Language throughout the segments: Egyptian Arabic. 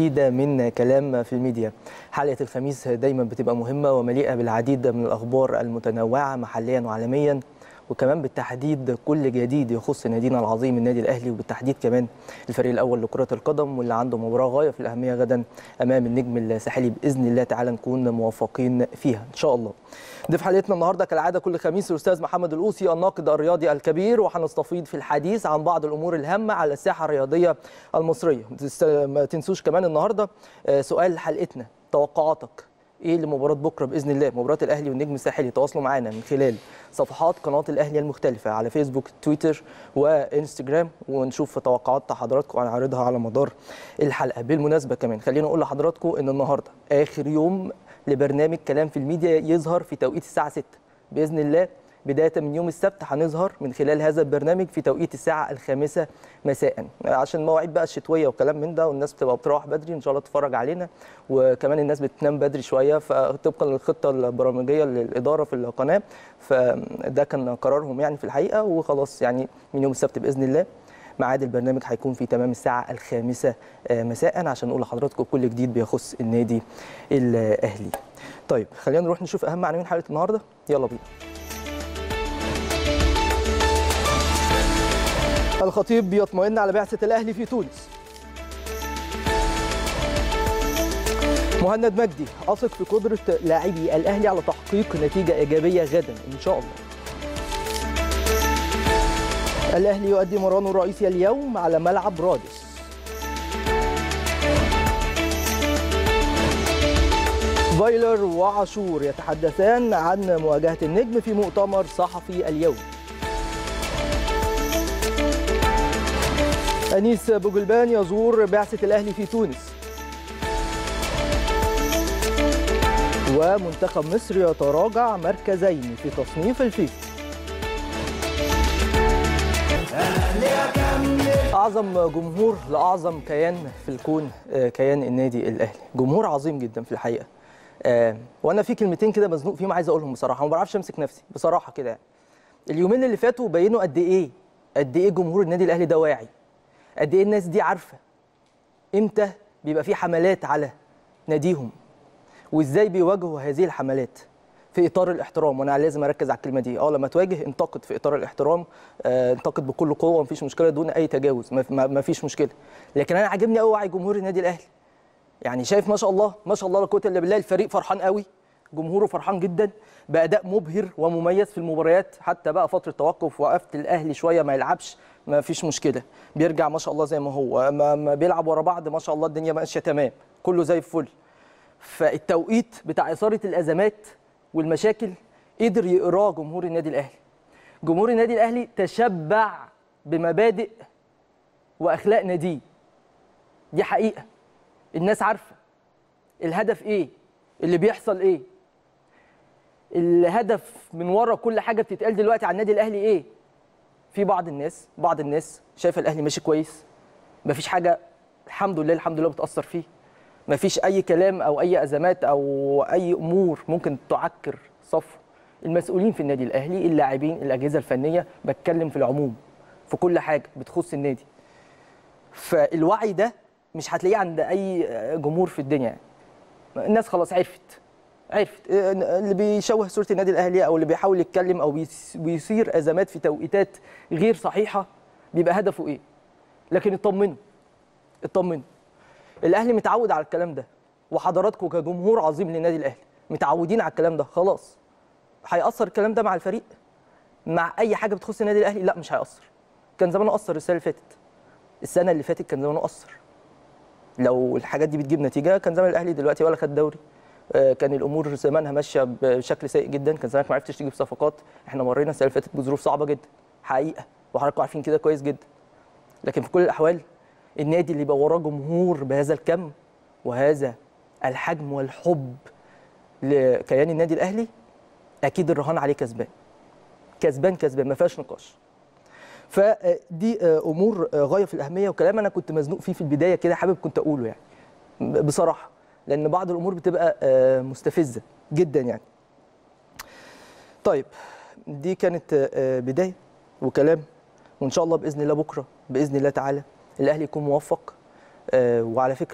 جديدة من كلام في الميديا حلقة الخميس دايما بتبقى مهمة ومليئة بالعديد من الأخبار المتنوعة محليا وعالميا وكمان بالتحديد كل جديد يخص نادينا العظيم النادي الاهلي وبالتحديد كمان الفريق الاول لكره القدم واللي عنده مباراه غايه في الاهميه غدا امام النجم الساحلي باذن الله تعالى نكون موفقين فيها ان شاء الله. ضيف حلقتنا النهارده كالعاده كل خميس الاستاذ محمد القوسي الناقد الرياضي الكبير وهنستفيض في الحديث عن بعض الامور الهامه على الساحه الرياضيه المصريه. ما تنسوش كمان النهارده سؤال حلقتنا توقعاتك ايه لمباراه بكره باذن الله مباراه الاهلي والنجم الساحلي تواصلوا معانا من خلال صفحات قناه الاهلي المختلفه على فيسبوك تويتر وانستجرام ونشوف توقعات حضراتكم ونعرضها على مدار الحلقه بالمناسبه كمان خلينا اقول لحضراتكم ان النهارده اخر يوم لبرنامج كلام في الميديا يظهر في توقيت الساعه 6 باذن الله بدايه من يوم السبت هنظهر من خلال هذا البرنامج في توقيت الساعه الخامسه مساء عشان مواعيد بقى الشتويه وكلام من ده والناس بتبقى بتروح بدري ان شاء الله تتفرج علينا وكمان الناس بتنام بدري شويه فطبقا للخطه البرامجيه للاداره في القناه فده كان قرارهم يعني في الحقيقه وخلاص يعني من يوم السبت باذن الله ميعاد البرنامج هيكون في تمام الساعة الخامسة مساء عشان نقول لحضراتكم كل جديد بيخص النادي الأهلي. طيب خلينا نروح نشوف أهم عناوين حلقة النهاردة يلا بينا. الخطيب بيطمئن على بعثة الأهلي في تونس مهند مجدي أثق في قدرة لاعبي الأهلي على تحقيق نتيجة إيجابية غدا إن شاء الله الأهلي يؤدي مرانه الرئيسي اليوم على ملعب رادس فايلر وعاشور يتحدثان عن مواجهة النجم في مؤتمر صحفي اليوم أنيس بوجلبان يزور بعثة الأهلي في تونس ومنتخب مصر يتراجع مركزين في تصنيف الفيفا أعظم جمهور لأعظم كيان في الكون كيان النادي الأهلي جمهور عظيم جدا في الحقيقة وأنا في كلمتين كده مزنوق فيهم عايز أقولهم بصراحة ما بعرفش أمسك نفسي بصراحة كده يعني. اليومين اللي فاتوا بينوا قد إيه قد إيه جمهور النادي الأهلي ده واعي قد ايه الناس دي عارفه امتى بيبقى في حملات على ناديهم وازاي بيواجهوا هذه الحملات في اطار الاحترام وانا لازم اركز على الكلمه دي اه لما تواجه انتقد في اطار الاحترام آه انتقد بكل قوه مفيش مشكله دون اي تجاوز مفيش مشكله لكن انا عاجبني قوي وعي جمهور النادي الاهلي يعني شايف ما شاء الله ما شاء الله لا قوه الا بالله الفريق فرحان قوي جمهوره فرحان جدا باداء مبهر ومميز في المباريات حتى بقى فتره توقف وقفت الاهلي شويه ما يلعبش ما فيش مشكله بيرجع ما شاء الله زي ما هو ما, ما بيلعب ورا بعض ما شاء الله الدنيا ماشيه تمام كله زي الفل فالتوقيت بتاع اثاره الازمات والمشاكل قدر يقراه جمهور النادي الاهلي جمهور النادي الاهلي تشبع بمبادئ واخلاق ناديه دي حقيقه الناس عارفه الهدف ايه اللي بيحصل ايه الهدف من ورا كل حاجه بتتقال دلوقتي على النادي الاهلي ايه في بعض الناس بعض الناس شايفه الاهلي ماشي كويس مفيش حاجه الحمد لله الحمد لله بتاثر فيه مفيش اي كلام او اي ازمات او اي امور ممكن تعكر صفو المسؤولين في النادي الاهلي اللاعبين الاجهزه الفنيه بتكلم في العموم في كل حاجه بتخص النادي فالوعي ده مش هتلاقيه عند اي جمهور في الدنيا يعني. الناس خلاص عرفت عرفت اللي بيشوه صوره النادي الاهلي او اللي بيحاول يتكلم او بيثير ازمات في توقيتات غير صحيحه بيبقى هدفه ايه لكن اطمنوا اطمنوا الاهلي متعود على الكلام ده وحضراتكم كجمهور عظيم للنادي الاهلي متعودين على الكلام ده خلاص هيأثر الكلام ده مع الفريق مع اي حاجه بتخص النادي الاهلي لا مش هيأثر كان زمانه أثر السنه اللي فاتت السنه اللي فاتت كان زمانه أثر لو الحاجات دي بتجيب نتيجه كان زمان الاهلي دلوقتي ولا خد دوري كان الامور زمانها ماشيه بشكل سيء جدا كان زمانك ما عرفتش تجيب صفقات احنا مرينا السنه اللي فاتت بظروف صعبه جدا حقيقه وحضراتكم عارفين كده كويس جدا لكن في كل الاحوال النادي اللي يبقى وراه جمهور بهذا الكم وهذا الحجم والحب لكيان النادي الاهلي اكيد الرهان عليه كسبان كسبان كسبان ما فيهاش نقاش فدي امور غايه في الاهميه وكلام انا كنت مزنوق فيه في البدايه كده حابب كنت اقوله يعني بصراحه لان بعض الامور بتبقى مستفزه جدا يعني طيب دي كانت بدايه وكلام وان شاء الله باذن الله بكره باذن الله تعالى الاهلي يكون موفق وعلى فكره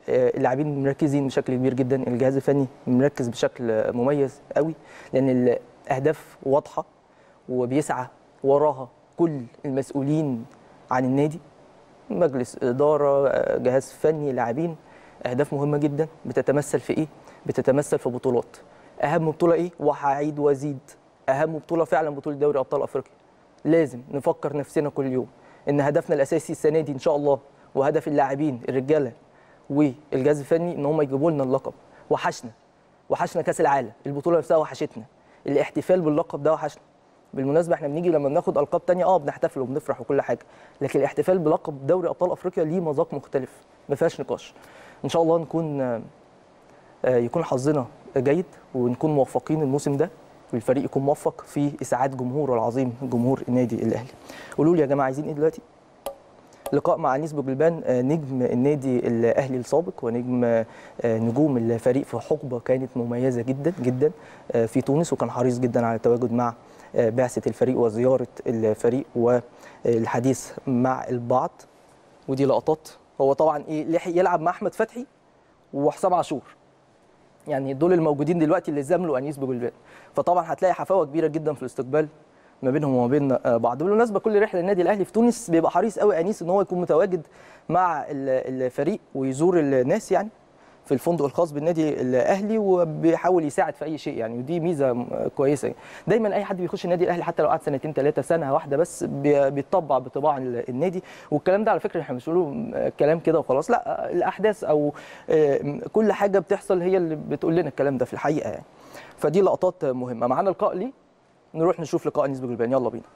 آه، اللاعبين مركزين بشكل كبير جدا الجهاز الفني مركز بشكل آه، مميز قوي لان الاهداف واضحه وبيسعى وراها كل المسؤولين عن النادي مجلس اداره آه، جهاز فني لاعبين اهداف مهمه جدا بتتمثل في ايه بتتمثل في بطولات اهم بطوله ايه وهعيد وازيد اهم بطوله فعلا بطوله دوري ابطال افريقيا لازم نفكر نفسنا كل يوم ان هدفنا الاساسي السنه دي ان شاء الله وهدف اللاعبين الرجاله والجهاز الفني ان هم يجيبوا لنا اللقب وحشنا وحشنا كاس العالم البطوله نفسها وحشتنا الاحتفال باللقب ده وحشنا بالمناسبه احنا بنيجي لما بناخد القاب تانية اه بنحتفل وبنفرح وكل حاجه لكن الاحتفال بلقب دوري ابطال افريقيا ليه مذاق مختلف ما فيهاش نقاش ان شاء الله نكون آه، آه، يكون حظنا جيد ونكون موفقين الموسم ده والفريق يكون موفق في اسعاد جمهوره العظيم جمهور النادي الاهلي قولوا لي يا جماعه عايزين ايه دلوقتي لقاء مع انيس بوجلبان آه، نجم النادي الاهلي السابق ونجم آه، نجوم الفريق في حقبه كانت مميزه جدا جدا آه، في تونس وكان حريص جدا على التواجد مع آه، بعثه الفريق وزياره الفريق والحديث مع البعض ودي لقطات هو طبعا ايه لحق يلعب مع احمد فتحي وحسام عاشور يعني دول الموجودين دلوقتي اللي زاملوا انيس بوجلبان فطبعا هتلاقي حفاوه كبيره جدا في الاستقبال ما بينهم وما بين آه، بعض بالمناسبه كل رحله النادي الاهلي في تونس بيبقى حريص قوي انيس ان هو يكون متواجد مع ال- الفريق ويزور الناس يعني في الفندق الخاص بالنادي الاهلي وبيحاول يساعد في اي شيء يعني ودي ميزه م- كويسه دايما اي حد بيخش النادي الاهلي حتى لو قعد سنتين ثلاثه سنه واحده بس بي- بيتطبع بطباع ال- النادي والكلام ده على فكره احنا مش بنقوله كلام كده وخلاص لا الاحداث او آه، كل حاجه بتحصل هي اللي بتقول لنا الكلام ده في الحقيقه يعني فدي لقطات مهمه معانا لقاء ليه نروح نشوف لقاء انيس بجلبان يلا بينا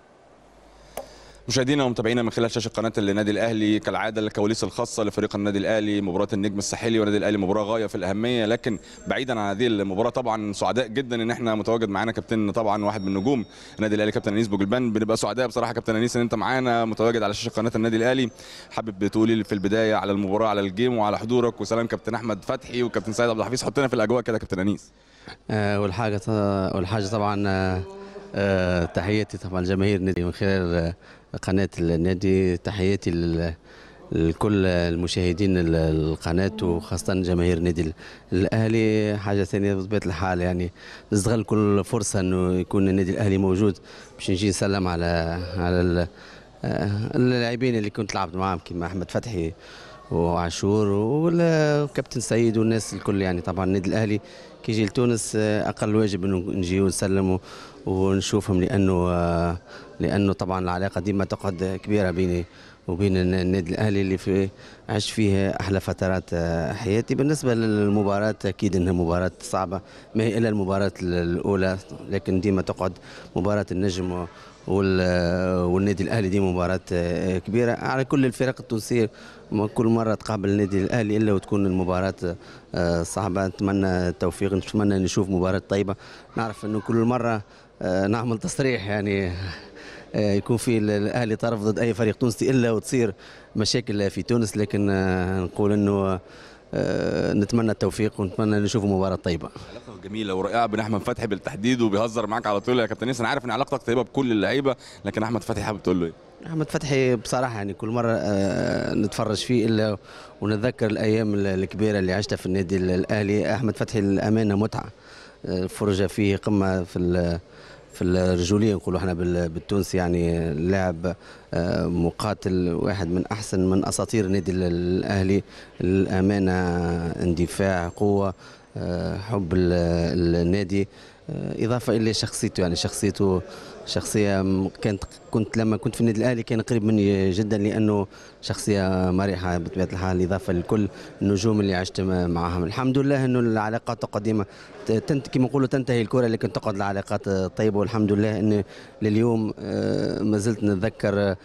مشاهدينا ومتابعينا من خلال شاشه قناه النادي الاهلي كالعاده الكواليس الخاصه لفريق النادي الاهلي مباراه النجم الساحلي والنادي الاهلي مباراه غايه في الاهميه لكن بعيدا عن هذه المباراه طبعا سعداء جدا ان احنا متواجد معانا كابتن طبعا واحد من نجوم النادي الاهلي كابتن انيس بوجلبان بنبقى سعداء بصراحه كابتن انيس ان انت معانا متواجد على شاشه قناه النادي الاهلي حابب تقولي في البدايه على المباراه على الجيم وعلى حضورك وسلام كابتن احمد فتحي وكابتن سيد عبد الحفيظ حطينا في الاجواء كده كابتن انيس آه، والحاجة والحاجة طبعا آه، آه، تحياتي طبعا لجماهير النادي من خلال آه، قناة النادي تحياتي لل- لكل المشاهدين ال- القناة وخاصة جماهير النادي الأهلي حاجة ثانية بطبيعة الحال يعني نستغل كل فرصة إنه يكون النادي الأهلي موجود باش نجي نسلم على على ال- آه، اللاعبين اللي كنت لعبت معاهم كيما أحمد فتحي وعاشور والكابتن سيد والناس الكل يعني طبعا النادي الاهلي كي يجي لتونس آه، اقل واجب انه نجي ونسلم ونشوفهم لانه آه، لانه طبعا العلاقه ديما تقعد كبيره بيني وبين النادي الاهلي اللي في عشت فيه احلى فترات آه، حياتي بالنسبه للمباراه اكيد انها مباراه صعبه ما هي الا المباراه الاولى لكن ديما تقعد مباراه النجم وال- والنادي الاهلي دي مباراه آه، كبيره على كل الفرق التونسيه ما كل مره تقابل النادي الاهلي الا وتكون المباراه آه، صعبه نتمنى التوفيق نتمنى نشوف مباراه طيبه نعرف انه كل مره آه، نعمل تصريح يعني آه، يكون في ال- الاهلي طرف ضد اي فريق تونسي الا وتصير مشاكل في تونس لكن آه، نقول انه آه، نتمنى التوفيق ونتمنى نشوف مباراه طيبه علاقه جميله ورائعه بين احمد فتحي بالتحديد وبيهزر معاك على طول يا كابتن انيس انا عارف ان علاقتك طيبه بكل اللعيبه لكن احمد فتحي حابب تقول له ايه احمد فتحي بصراحه يعني كل مره آه، نتفرج فيه الا ونتذكر الايام ال- الكبيره اللي عشتها في النادي ال- الاهلي احمد فتحي الامانه متعه آه، الفرجه فيه قمه في ال- في الرجوليه نقولوا احنا بال- بالتونسي يعني لاعب آه، مقاتل واحد من احسن من اساطير النادي ال- الاهلي الامانه اندفاع قوه آه، حب ال- النادي آه، اضافه الى شخصيته يعني شخصيته شخصيه م- كانت كنت لما كنت في النادي الاهلي كان قريب مني جدا لانه شخصيه مرحه بطبيعه الحال اضافه لكل النجوم اللي عشت م- معهم الحمد لله انه العلاقات القديمه ت- تنت كما نقولوا تنتهي الكره لكن تقعد العلاقات طيبه والحمد لله ان لليوم آه، ما زلت نتذكر آه،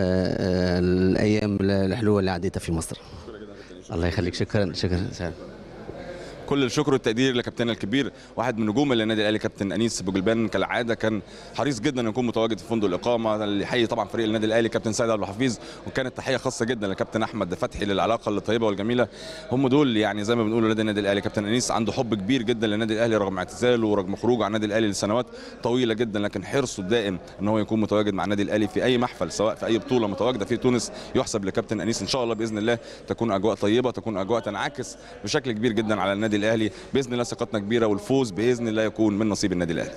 آه، الايام الحلوه اللي عديتها في مصر الله يخليك شكرا شكرا, شكرا. كل الشكر والتقدير لكابتننا الكبير واحد من نجوم النادي الاهلي كابتن انيس بوجلبان كالعاده كان حريص جدا ان يكون متواجد في فندق الاقامه اللي يحيي طبعا فريق النادي الاهلي كابتن سيد عبد الحفيظ وكانت تحيه خاصه جدا لكابتن احمد فتحي للعلاقه الطيبه والجميله هم دول يعني زي ما بنقول ولاد النادي الاهلي كابتن انيس عنده حب كبير جدا للنادي الاهلي رغم اعتزاله ورغم خروجه عن النادي الاهلي لسنوات طويله جدا لكن حرصه الدائم ان هو يكون متواجد مع النادي الاهلي في اي محفل سواء في اي بطوله متواجده في تونس يحسب لكابتن انيس ان شاء الله باذن الله تكون اجواء طيبه تكون اجواء تنعكس بشكل كبير جدا على النادي الاهلي باذن الله ثقتنا كبيره والفوز باذن الله يكون من نصيب النادي الاهلي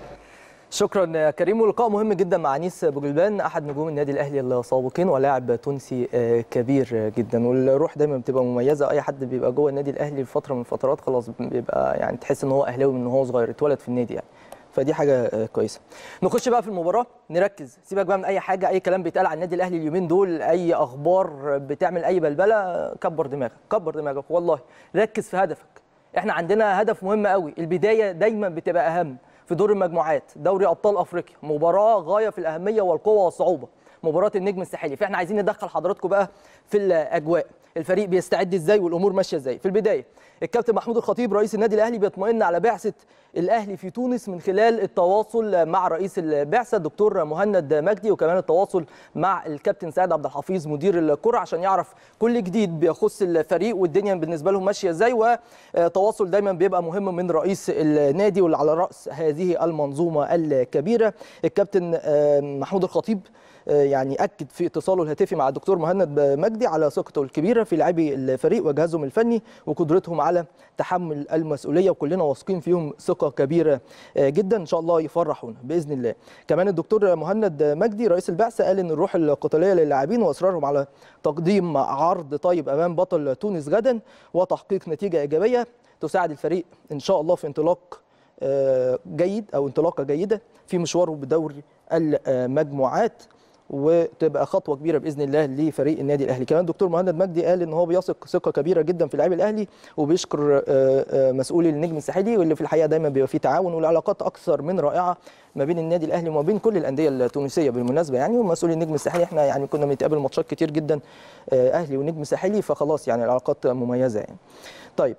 شكرا يا كريم ولقاء مهم جدا مع انيس بوجلبان احد نجوم النادي الاهلي السابقين ولاعب تونسي آه، كبير جدا والروح دايما بتبقى مميزه اي حد بيبقى جوه النادي الاهلي لفتره من الفترات خلاص بيبقى يعني تحس ان هو اهلاوي من هو صغير اتولد في النادي يعني فدي حاجه آه، كويسه نخش بقى في المباراه نركز سيبك بقى من اي حاجه اي كلام بيتقال عن النادي الاهلي اليومين دول اي اخبار بتعمل اي بلبله كبر دماغك كبر دماغك والله ركز في هدفك احنا عندنا هدف مهم قوي البدايه دايما بتبقى اهم في دور المجموعات دوري ابطال افريقيا مباراه غايه في الاهميه والقوه والصعوبه مباراه النجم الساحلي فاحنا عايزين ندخل حضراتكم بقى في الاجواء الفريق بيستعد ازاي والامور ماشيه ازاي في البدايه الكابتن محمود الخطيب رئيس النادي الاهلي بيطمئن على بعثه الاهلي في تونس من خلال التواصل مع رئيس البعثه الدكتور مهند مجدي وكمان التواصل مع الكابتن سعد عبد الحفيظ مدير الكره عشان يعرف كل جديد بيخص الفريق والدنيا بالنسبه لهم ماشيه ازاي وتواصل دايما بيبقى مهم من رئيس النادي واللي على راس هذه المنظومه الكبيره الكابتن آه، محمود الخطيب آه، يعني اكد في اتصاله الهاتفي مع الدكتور مهند مجدي على ثقته الكبيره في لاعبي الفريق وجهازهم الفني وقدرتهم على تحمل المسؤوليه وكلنا واثقين فيهم ثقه كبيره آه، جدا ان شاء الله يفرحونا باذن الله كمان الدكتور مهند مجدي رئيس البعثه قال ان الروح القتاليه للاعبين واصرارهم على تقديم عرض طيب امام بطل تونس غدا وتحقيق نتيجه ايجابيه تساعد الفريق ان شاء الله في انطلاق آه، جيد او انطلاقه جيده في مشواره بدوري المجموعات وتبقى خطوه كبيره باذن الله لفريق النادي الاهلي كمان دكتور مهند مجدي قال ان هو بيثق ثقه كبيره جدا في لاعبي الاهلي وبيشكر آه، آه، مسؤولي النجم الساحلي واللي في الحقيقه دايما بيبقى فيه تعاون والعلاقات اكثر من رائعه ما بين النادي الاهلي وما بين كل الانديه التونسيه بالمناسبه يعني ومسؤولي النجم الساحلي احنا يعني كنا بنتقابل ماتشات كتير جدا آه، اهلي ونجم ساحلي فخلاص يعني العلاقات مميزه يعني طيب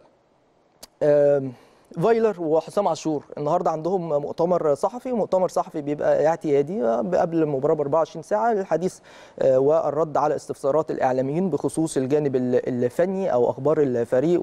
آم، فايلر وحسام عاشور النهارده عندهم مؤتمر صحفي مؤتمر صحفي بيبقى اعتيادي قبل المباراه ب 24 ساعه للحديث آه، والرد على استفسارات الاعلاميين بخصوص الجانب ال- الفني او اخبار الفريق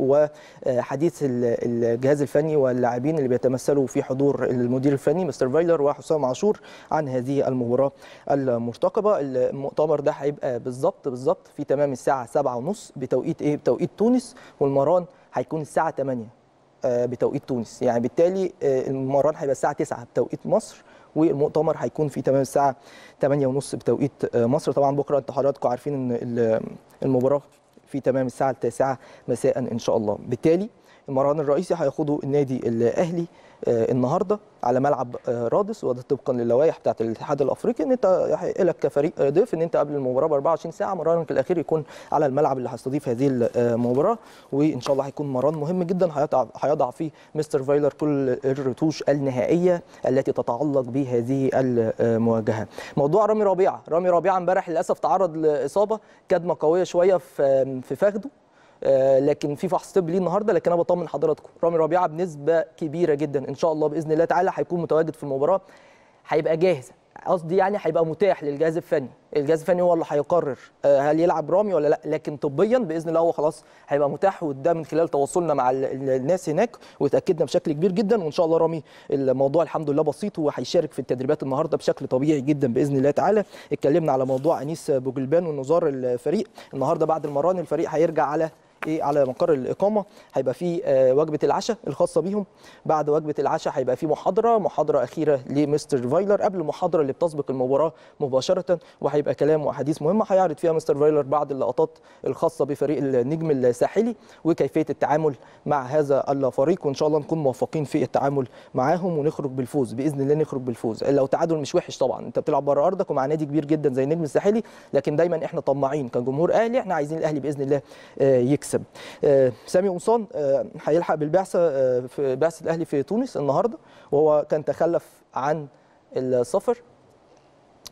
وحديث ال- الجهاز الفني واللاعبين اللي بيتمثلوا في حضور المدير الفني مستر فايلر وحسام عاشور عن هذه المباراه المرتقبه المؤتمر ده هيبقى بالظبط بالظبط في تمام الساعه 7:30 بتوقيت ايه بتوقيت تونس والمران هيكون الساعه 8 آه، بتوقيت تونس يعني بالتالي آه، المران هيبقى الساعه 9 بتوقيت مصر والمؤتمر هيكون في تمام الساعه 8:30 بتوقيت آه، مصر طبعا بكره انتوا حضراتكم عارفين ان ال- المباراه في تمام الساعه 9 مساء ان شاء الله بالتالي المران الرئيسي هيخوضه النادي الاهلي آه، النهارده على ملعب آه، رادس وده طبقا للوائح بتاعه الاتحاد الافريقي ان انت يحق لك كفريق آه، ضيف ان انت قبل المباراه ب 24 ساعه مرانك الاخير يكون على الملعب اللي هيستضيف هذه المباراه وان شاء الله هيكون مران مهم جدا هيضع هيضع فيه مستر فايلر كل الرتوش النهائيه التي تتعلق بهذه المواجهه. موضوع رامي ربيعه، رامي ربيعه امبارح للاسف تعرض لاصابه كدمه قويه شويه في في فخده آه، لكن في فحص طبي ليه النهارده لكن انا بطمن حضراتكم رامي ربيعه بنسبه كبيره جدا ان شاء الله باذن الله تعالى هيكون متواجد في المباراه هيبقى جاهز قصدي يعني هيبقى متاح للجهاز الفني الجهاز الفني هو اللي هيقرر آه، هل يلعب رامي ولا لا لكن طبيا باذن الله هو خلاص هيبقى متاح وده من خلال تواصلنا مع ال- ال- الناس هناك وتاكدنا بشكل كبير جدا وان شاء الله رامي الموضوع الحمد لله بسيط وهيشارك في التدريبات النهارده بشكل طبيعي جدا باذن الله تعالى اتكلمنا على موضوع انيس بوجلبان ونزار الفريق النهارده بعد المران الفريق هيرجع على ايه على مقر الاقامه هيبقى في آه، وجبه العشاء الخاصه بيهم بعد وجبه العشاء هيبقى في محاضره محاضره اخيره لمستر فايلر قبل المحاضره اللي بتسبق المباراه مباشره وهيبقى كلام واحاديث مهمه هيعرض فيها مستر فايلر بعض اللقطات الخاصه بفريق النجم الساحلي وكيفيه التعامل مع هذا الفريق وان شاء الله نكون موفقين في التعامل معاهم ونخرج بالفوز باذن الله نخرج بالفوز لو تعادل مش وحش طبعا انت بتلعب بره ارضك ومع نادي كبير جدا زي النجم الساحلي لكن دايما احنا طماعين كجمهور اهلي احنا عايزين الاهلي باذن الله آه، يكسب آه، سامي قمصان آه، هيلحق بالبعثه آه، في بعثه الاهلي في تونس النهارده وهو كان تخلف عن السفر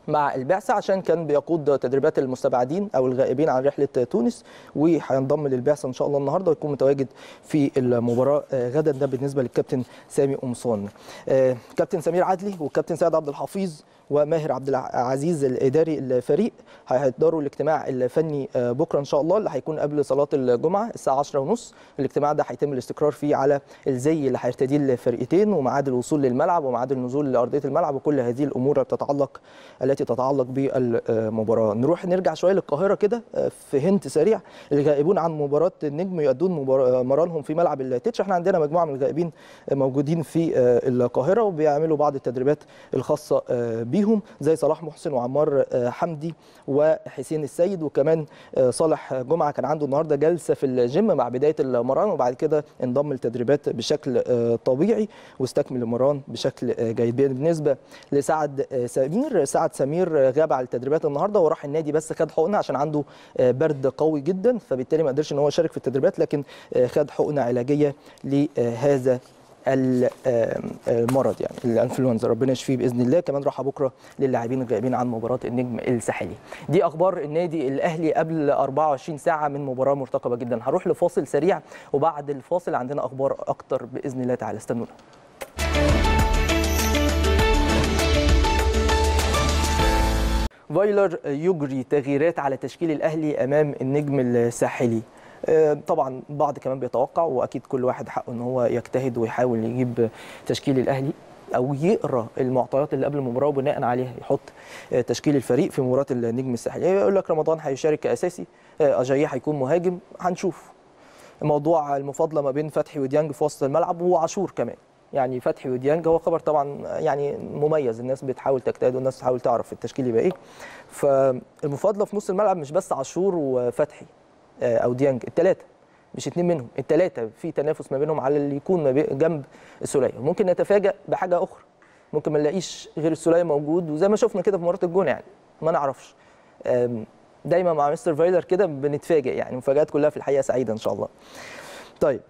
مع البعثه عشان كان بيقود تدريبات المستبعدين او الغائبين عن رحله تونس وهينضم للبعثه ان شاء الله النهارده ويكون متواجد في المباراه آه، غدا ده بالنسبه للكابتن سامي قمصان. آه، كابتن سمير عدلي والكابتن سيد عبد الحفيظ وماهر عبد العزيز الاداري الفريق هيحضروا الاجتماع الفني آه، بكره ان شاء الله اللي هيكون قبل صلاه الجمعه الساعه 10:30 الاجتماع ده هيتم الاستقرار فيه على الزي اللي هيرتديه الفريقين وميعاد الوصول للملعب وميعاد النزول لارضيه الملعب وكل هذه الامور بتتعلق التي تتعلق بالمباراه نروح نرجع شويه للقاهره كده آه، في هنت سريع الغائبون عن مباراه النجم يؤدون مبار- مرانهم في ملعب التتش احنا عندنا مجموعه من الغائبين موجودين في آه، القاهره وبيعملوا بعض التدريبات الخاصه آه، بيهم زي صلاح محسن وعمار آه، حمدي وحسين السيد وكمان آه، صالح جمعه كان عنده النهارده جلسه في الجيم مع بدايه المران وبعد كده انضم للتدريبات بشكل آه، طبيعي واستكمل المران بشكل آه، جيد بالنسبه لسعد آه، سمير سعد سمير آه، غاب على التدريبات النهارده وراح النادي بس خد حقنه عشان عنده آه، برد قوي جدا فبالتالي ما قدرش ان هو يشارك في التدريبات لكن آه، خد حقنه علاجيه لهذا ال- آه، المرض يعني الانفلونزا ربنا يشفيه باذن الله كمان راحه بكره للاعبين الغائبين عن مباراه النجم الساحلي دي اخبار النادي الاهلي قبل 24 ساعه من مباراه مرتقبه جدا هروح لفاصل سريع وبعد الفاصل عندنا اخبار اكتر باذن الله تعالى استنونا فايلر يجري تغييرات على تشكيل الاهلي امام النجم الساحلي آه، طبعا بعض كمان بيتوقع واكيد كل واحد حقه ان هو يجتهد ويحاول يجيب تشكيل الاهلي او يقرا المعطيات اللي قبل المباراه وبناء عليها يحط آه، تشكيل الفريق في مباراه النجم الساحلي يقول لك رمضان هيشارك كاساسي آه، اجاييه هيكون مهاجم هنشوف موضوع المفاضله ما بين فتحي وديانج في وسط الملعب وعاشور كمان يعني فتحي وديانج هو خبر طبعا يعني مميز الناس بتحاول تجتهد والناس بتحاول تعرف التشكيل يبقى ايه فالمفاضله في نص الملعب مش بس عاشور وفتحي آه، او ديانج الثلاثه مش اتنين منهم الثلاثه في تنافس ما بينهم على اللي يكون ما بين جنب السوليه ممكن نتفاجئ بحاجه اخرى ممكن ما نلاقيش غير السوليه موجود وزي ما شفنا كده في مباراه الجونه يعني ما نعرفش آم، دايما مع مستر فايلر كده بنتفاجئ يعني مفاجآت كلها في الحقيقه سعيده ان شاء الله طيب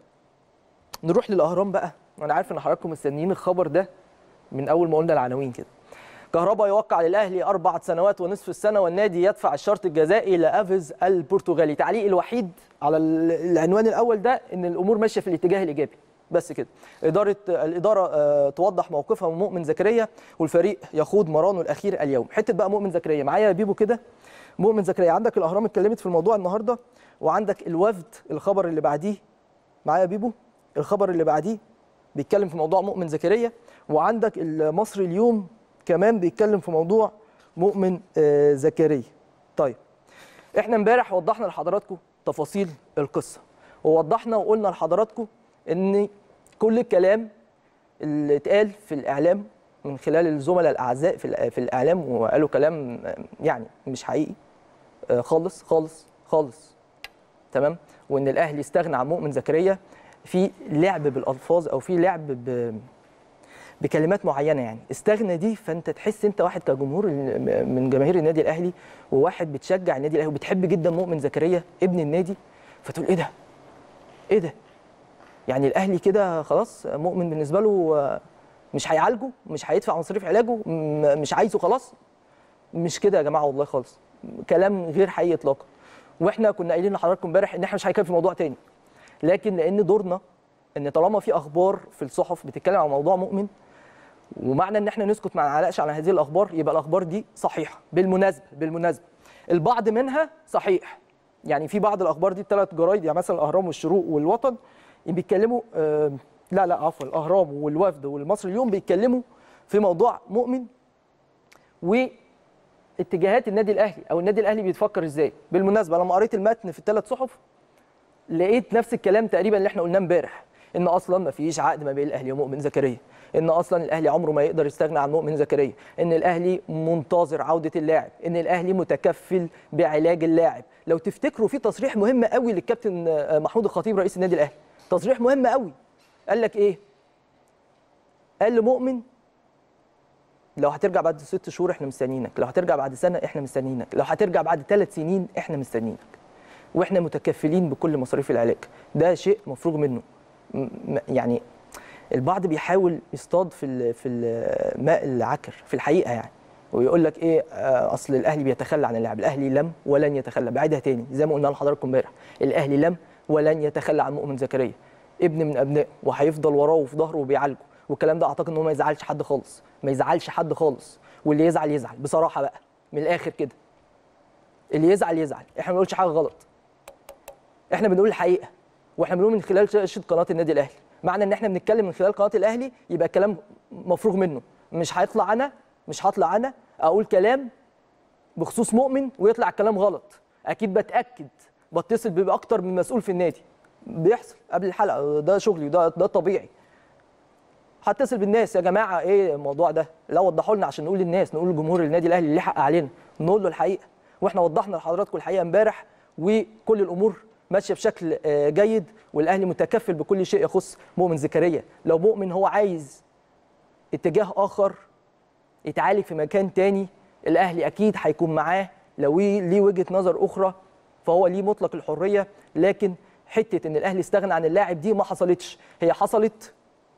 نروح للاهرام بقى انا عارف ان حضراتكم مستنيين الخبر ده من اول ما قلنا العناوين كده كهربا يوقع للاهلي اربع سنوات ونصف السنه والنادي يدفع الشرط الجزائي لافيز البرتغالي تعليق الوحيد على ال- العنوان الاول ده ان الامور ماشيه في الاتجاه الايجابي بس كده اداره الاداره آه، توضح موقفها من مؤمن زكريا والفريق يخوض مرانه الاخير اليوم حته بقى مؤمن زكريا معايا يا بيبو كده مؤمن زكريا عندك الاهرام اتكلمت في الموضوع النهارده وعندك الوفد الخبر اللي بعديه معايا يا بيبو الخبر اللي بعديه بيتكلم في موضوع مؤمن زكريا وعندك المصري اليوم كمان بيتكلم في موضوع مؤمن آه، زكريا طيب احنا امبارح وضحنا لحضراتكم تفاصيل القصه ووضحنا وقلنا لحضراتكم ان كل الكلام اللي اتقال في الاعلام من خلال الزملاء الاعزاء في الإع- في الاعلام وقالوا كلام آه، يعني مش حقيقي آه، خالص خالص خالص تمام وان الاهلي استغنى عن مؤمن زكريا في لعب بالالفاظ او في لعب ب بكلمات معينه يعني استغنى دي فانت تحس انت واحد كجمهور ال- من جماهير النادي الاهلي وواحد بتشجع النادي الاهلي وبتحب جدا مؤمن زكريا ابن النادي فتقول ايه ده ايه ده يعني الاهلي كده خلاص مؤمن بالنسبه له آه، مش هيعالجه مش هيدفع مصاريف علاجه م- مش عايزه خلاص مش كده يا جماعه والله خالص كلام غير حقيقي اطلاقا واحنا كنا قايلين لحضراتكم امبارح ان احنا مش هنتكلم في موضوع تاني لكن لان دورنا ان طالما في اخبار في الصحف بتتكلم عن موضوع مؤمن ومعنى ان احنا نسكت ما نعلقش على هذه الاخبار يبقى الاخبار دي صحيحه بالمناسبه بالمناسبه البعض منها صحيح يعني في بعض الاخبار دي الثلاث جرايد يعني مثلا الاهرام والشروق والوطن بيتكلموا آه لا لا عفوا الاهرام والوفد والمصري اليوم بيتكلموا في موضوع مؤمن واتجاهات النادي الاهلي او النادي الاهلي بيتفكر ازاي بالمناسبه لما قريت المتن في الثلاث صحف لقيت نفس الكلام تقريبا اللي احنا قلناه امبارح ان اصلا ما فيش عقد ما بين الاهلي ومؤمن زكريا ان اصلا الاهلي عمره ما يقدر يستغنى عن مؤمن زكريا ان الاهلي منتظر عوده اللاعب ان الاهلي متكفل بعلاج اللاعب لو تفتكروا في تصريح مهم قوي للكابتن آه، محمود الخطيب رئيس النادي الاهلي تصريح مهم قوي قال لك ايه قال لمؤمن لو هترجع بعد ست شهور احنا مستنيينك لو هترجع بعد سنه احنا مستنيينك لو هترجع بعد ثلاث سنين احنا مستنيينك واحنا متكفلين بكل مصاريف العلاج ده شيء مفروغ منه م- م- يعني البعض بيحاول يصطاد في ال- في الماء العكر في الحقيقه يعني ويقول لك ايه آه، اصل الاهلي بيتخلى عن اللاعب الاهلي لم ولن يتخلى بعيدها تاني زي ما قلنا لحضراتكم امبارح الاهلي لم ولن يتخلى عن مؤمن زكريا ابن من ابنائه وهيفضل وراه وفي ظهره وبيعالجه والكلام ده اعتقد ان هو ما يزعلش حد خالص ما يزعلش حد خالص واللي يزعل يزعل بصراحه بقى من الاخر كده اللي يزعل يزعل احنا ما بنقولش حاجه غلط احنا بنقول الحقيقه واحنا بنقول من خلال شاشه قناه النادي الاهلي معنى ان احنا بنتكلم من خلال قناه الاهلي يبقى الكلام مفروغ منه مش هيطلع انا مش هطلع انا اقول كلام بخصوص مؤمن ويطلع الكلام غلط اكيد بتاكد بتصل باكتر من مسؤول في النادي بيحصل قبل الحلقه ده شغلي ده ده طبيعي هتصل بالناس يا جماعه ايه الموضوع ده لا وضحوا لنا عشان نقول للناس نقول لجمهور النادي الاهلي اللي حق علينا نقول له الحقيقه واحنا وضحنا لحضراتكم الحقيقه امبارح وكل الامور ماشيه بشكل آه، جيد والاهلي متكفل بكل شيء يخص مؤمن زكريا لو مؤمن هو عايز اتجاه اخر يتعالج في مكان تاني الاهلي اكيد هيكون معاه لو ليه وجهه نظر اخرى فهو ليه مطلق الحريه لكن حته ان الاهلي استغنى عن اللاعب دي ما حصلتش هي حصلت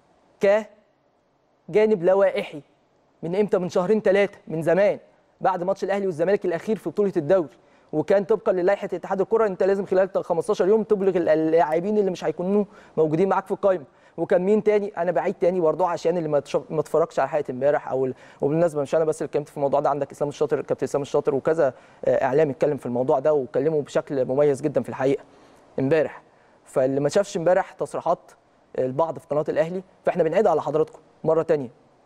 كجانب لوائحي من امتى من شهرين ثلاثه من زمان بعد ماتش الاهلي والزمالك الاخير في بطوله الدوري وكان طبقا للائحه اتحاد الكره انت لازم خلال 15 يوم تبلغ اللاعبين اللي مش هيكونوا موجودين معاك في القائمه وكان مين تاني انا بعيد تاني برضه عشان اللي ما تشوف- ما اتفرجش على حلقه امبارح او ال- وبالمناسبه مش انا بس اللي اتكلمت في الموضوع ده عندك اسلام الشاطر كابتن اسلام الشاطر وكذا آه، اعلامي اتكلم في الموضوع ده وكلمه بشكل مميز جدا في الحقيقه امبارح فاللي ما شافش امبارح تصريحات البعض في قناه الاهلي فاحنا بنعيدها على حضراتكم مره تانية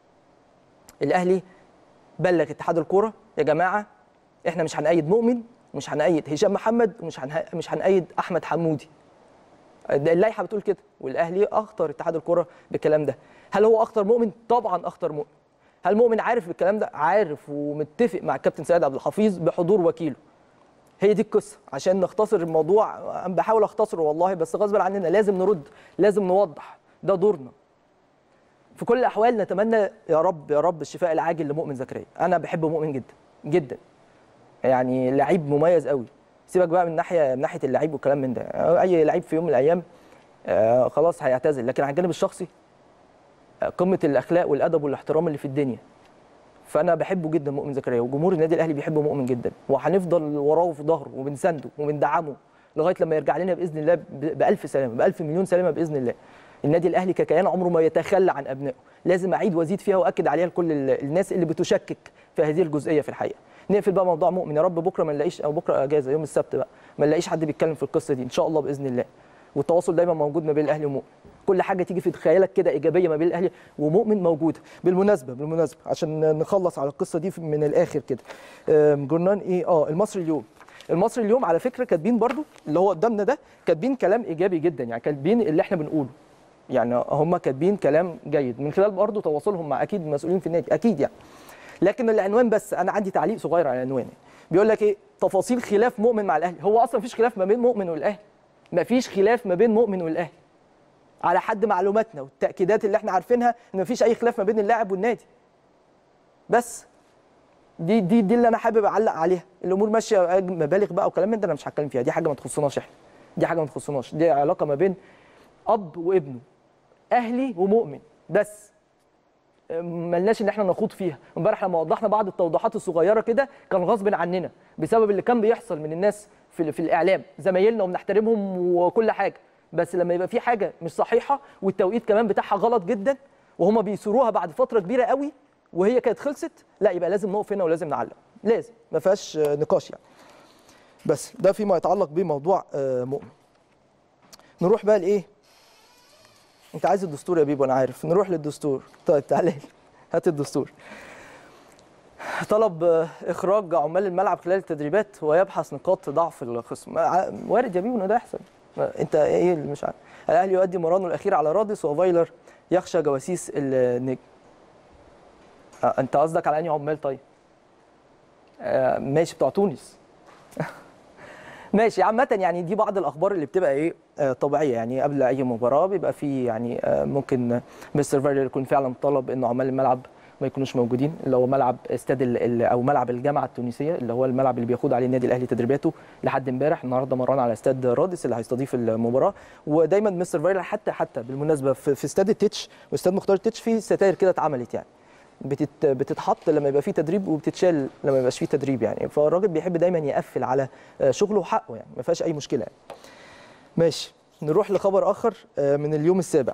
الاهلي بلغ اتحاد الكوره يا جماعه احنا مش هنأيد مؤمن مش هنأيد هشام محمد ومش هنه... مش هنأيد احمد حمودي ده اللائحه بتقول كده والاهلي اخطر اتحاد الكره بالكلام ده هل هو اخطر مؤمن طبعا اخطر مؤمن هل مؤمن عارف بالكلام ده عارف ومتفق مع الكابتن سيد عبد الحفيظ بحضور وكيله هي دي القصه عشان نختصر الموضوع أنا بحاول اختصره والله بس غصب عننا لازم نرد لازم نوضح ده دورنا في كل الاحوال نتمنى يا رب يا رب الشفاء العاجل لمؤمن زكريا انا بحب مؤمن جدا جدا يعني لعيب مميز قوي سيبك بقى من ناحيه من ناحيه اللعيب والكلام من ده اي لعيب في يوم من الايام آه خلاص هيعتزل لكن على الجانب الشخصي آه، قمه الاخلاق والادب والاحترام اللي في الدنيا فانا بحبه جدا مؤمن زكريا وجمهور النادي الاهلي بيحب مؤمن جدا وهنفضل وراه في ظهره وبنسنده وبندعمه لغايه لما يرجع لنا باذن الله ب- بالف سلامه بالف مليون سلامه باذن الله النادي الاهلي ككيان عمره ما يتخلى عن ابنائه لازم اعيد وازيد فيها واكد عليها لكل ال- الناس اللي بتشكك في هذه الجزئيه في الحقيقه نقفل بقى موضوع مؤمن يا رب بكره ما نلاقيش او بكره اجازه يوم السبت بقى ما نلاقيش حد بيتكلم في القصه دي ان شاء الله باذن الله والتواصل دايما موجود ما بين الاهلي ومؤمن كل حاجه تيجي في خيالك كده ايجابيه ما بين الاهلي ومؤمن موجوده بالمناسبه بالمناسبه عشان نخلص على القصه دي من الاخر كده آم، جورنان ايه اه المصري اليوم المصري اليوم على فكره كاتبين برضو اللي هو قدامنا ده كاتبين كلام ايجابي جدا يعني كاتبين اللي احنا بنقوله يعني هم كاتبين كلام جيد من خلال برضو تواصلهم مع اكيد مسؤولين في النادي اكيد يعني لكن العنوان بس انا عندي تعليق صغير على العنوان بيقول لك ايه تفاصيل خلاف مؤمن مع الاهلي هو اصلا مفيش خلاف ما بين مؤمن والاهلي مفيش خلاف ما بين مؤمن والاهلي على حد معلوماتنا والتاكيدات اللي احنا عارفينها ان مفيش اي خلاف ما بين اللاعب والنادي بس دي دي دي اللي انا حابب اعلق عليها الامور ماشيه مبالغ بقى وكلام من ده انا مش هتكلم فيها دي حاجه ما تخصناش احنا دي حاجه ما تخصناش دي علاقه ما بين اب وابنه اهلي ومؤمن بس ملناش ان احنا نخوض فيها امبارح لما وضحنا بعض التوضيحات الصغيره كده كان غصب عننا بسبب اللي كان بيحصل من الناس في, في الاعلام زمايلنا وبنحترمهم وكل حاجه بس لما يبقى في حاجه مش صحيحه والتوقيت كمان بتاعها غلط جدا وهما بيثيروها بعد فتره كبيره قوي وهي كانت خلصت لا يبقى لازم نقف هنا ولازم نعلق لازم ما فيهاش آه، نقاش يعني بس ده فيما يتعلق بموضوع آه، مؤمن نروح بقى لايه انت عايز الدستور يا بيبو انا عارف نروح للدستور طيب تعالى لي. هات الدستور طلب آه، اخراج عمال الملعب خلال التدريبات ويبحث نقاط ضعف الخصم ع- وارد يا بيبو ان ده يحصل ما- انت ايه اللي مش عارف الاهلي يؤدي مرانه الاخير على رادس وفايلر يخشى جواسيس النجم آه، انت قصدك على انهي عمال طيب آه، ماشي بتوع تونس ماشي عامة يعني دي بعض الأخبار اللي بتبقى إيه آه، طبيعية يعني قبل أي مباراة بيبقى في يعني آه، ممكن مستر فايلر يكون فعلا طلب إنه عمال الملعب ما يكونوش موجودين اللي هو ملعب استاد ال- ال- او ملعب الجامعه التونسيه اللي هو الملعب اللي بيخوض عليه النادي الاهلي تدريباته لحد امبارح النهارده مران على استاد رادس اللي هيستضيف المباراه ودايما مستر فايلر حتى حتى بالمناسبه في, في استاد التتش واستاد مختار التتش في ستاير كده اتعملت يعني بتت بتتحط لما يبقى فيه تدريب وبتتشال لما ما يبقاش فيه تدريب يعني فالراجل بيحب دايما يقفل على آه، شغله وحقه يعني ما فيهاش اي مشكله يعني. ماشي نروح لخبر اخر آه، من اليوم السابع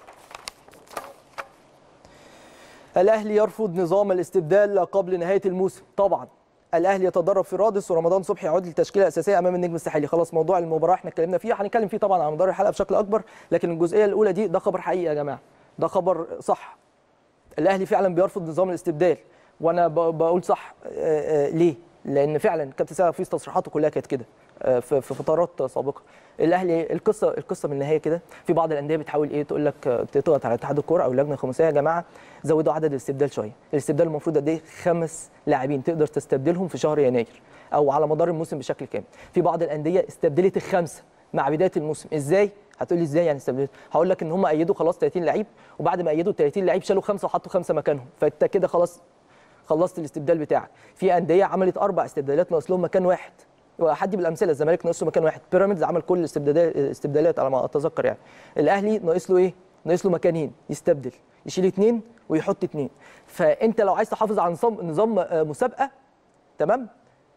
الاهلي يرفض نظام الاستبدال قبل نهايه الموسم طبعا الاهلي يتدرب في رادس ورمضان صبحي يعود للتشكيله الاساسيه امام النجم الساحلي خلاص موضوع المباراه احنا اتكلمنا فيه هنتكلم فيه طبعا على مدار الحلقه بشكل اكبر لكن الجزئيه الاولى دي ده خبر حقيقي يا جماعه ده خبر صح الاهلي فعلا بيرفض نظام الاستبدال وانا ب- بقول صح آه، آه، ليه لان فعلا كابتن سامي حفيظ تصريحاته كلها كانت كده آه، في في فترات سابقه الاهلي القصه القصه من النهايه كده في بعض الانديه بتحاول ايه تقول لك آه، تضغط على اتحاد الكوره او اللجنه الخماسيه يا جماعه زودوا عدد الاستبدال شويه الاستبدال المفروض قد ايه خمس لاعبين تقدر تستبدلهم في شهر يناير او على مدار الموسم بشكل كامل في بعض الانديه استبدلت الخمسه مع بدايه الموسم ازاي هتقول لي ازاي يعني استبدلت هقول لك ان هم ايدوا خلاص 30 لعيب وبعد ما ايدوا 30 لعيب شالوا خمسه وحطوا خمسه مكانهم فانت كده خلاص خلصت الاستبدال بتاعك في انديه عملت اربع استبدالات ناقص لهم مكان واحد وحدي بالامثله الزمالك ناقص له مكان واحد بيراميدز عمل كل الاستبدالات استبدالات على ما اتذكر يعني الاهلي ناقص له ايه ناقص له مكانين يستبدل يشيل اثنين ويحط اثنين فانت لو عايز تحافظ على نظام نظام آه، مسابقه تمام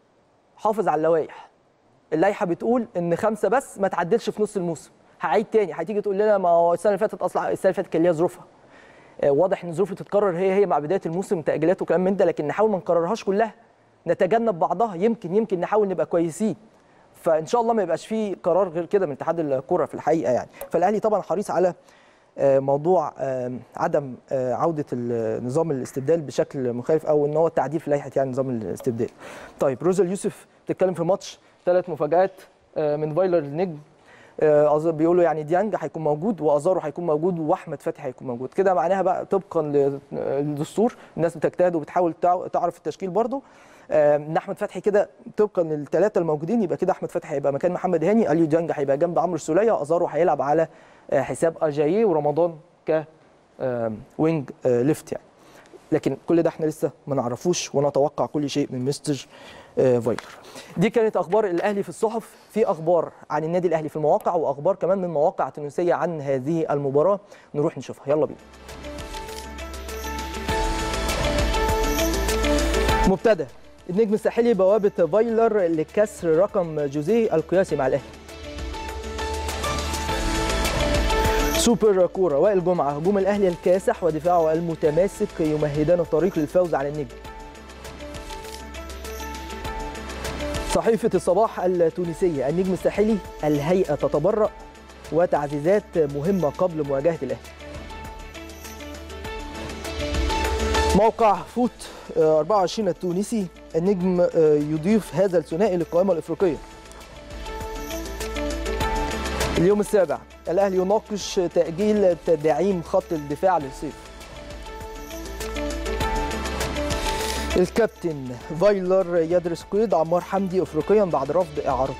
حافظ على اللوائح اللائحه بتقول ان خمسه بس ما تعدلش في نص الموسم هعيد تاني هتيجي تقول لنا ما هو السنه اللي فاتت اصلا السنه اللي فاتت كان ليها ظروفها آه، واضح ان ظروف تتكرر هي هي مع بدايه الموسم تاجيلات وكلام من ده لكن نحاول ما نكررهاش كلها نتجنب بعضها يمكن يمكن نحاول نبقى كويسين فان شاء الله ما يبقاش فيه قرار غير كده من اتحاد الكره في الحقيقه يعني فالاهلي طبعا حريص على آه، موضوع آه، عدم آه، عوده ال- نظام الاستبدال بشكل مخالف او ان هو التعديل في لائحه يعني نظام الاستبدال. طيب روزا اليوسف بتتكلم في ماتش ثلاث مفاجات آه، من فايلر النجم آه، أظ- بيقولوا يعني ديانج هيكون موجود وازارو هيكون موجود واحمد فتحي هيكون موجود كده معناها بقى طبقا للدستور الناس بتجتهد وبتحاول تع- تعرف التشكيل برضه آه، ان احمد فتحي كده طبقا للثلاثه الموجودين يبقى كده احمد فتحي هيبقى مكان محمد هاني اليو ديانج هيبقى جنب عمرو السوليه ازارو هيلعب على آه، حساب اجاييه ورمضان ك آه، وينج آه، ليفت يعني لكن كل ده احنا لسه ما نعرفوش ونتوقع كل شيء من مستر آه، فايلر دي كانت اخبار الاهلي في الصحف في اخبار عن النادي الاهلي في المواقع واخبار كمان من مواقع تونسيه عن هذه المباراه نروح نشوفها يلا بينا مبتدا النجم الساحلي بوابه فايلر لكسر رقم جوزيه القياسي مع الاهلي سوبر كوره وائل جمعه هجوم الاهلي الكاسح ودفاعه المتماسك يمهدان الطريق للفوز على النجم صحيفة الصباح التونسية النجم الساحلي الهيئة تتبرأ وتعزيزات مهمة قبل مواجهة الأهلي موقع فوت آه، 24 التونسي النجم آه، يضيف هذا الثنائي للقائمة الإفريقية اليوم السابع الأهلي يناقش تأجيل تدعيم خط الدفاع للصيف الكابتن فايلر يدرس قيد عمار حمدي افريقيا بعد رفض اعارته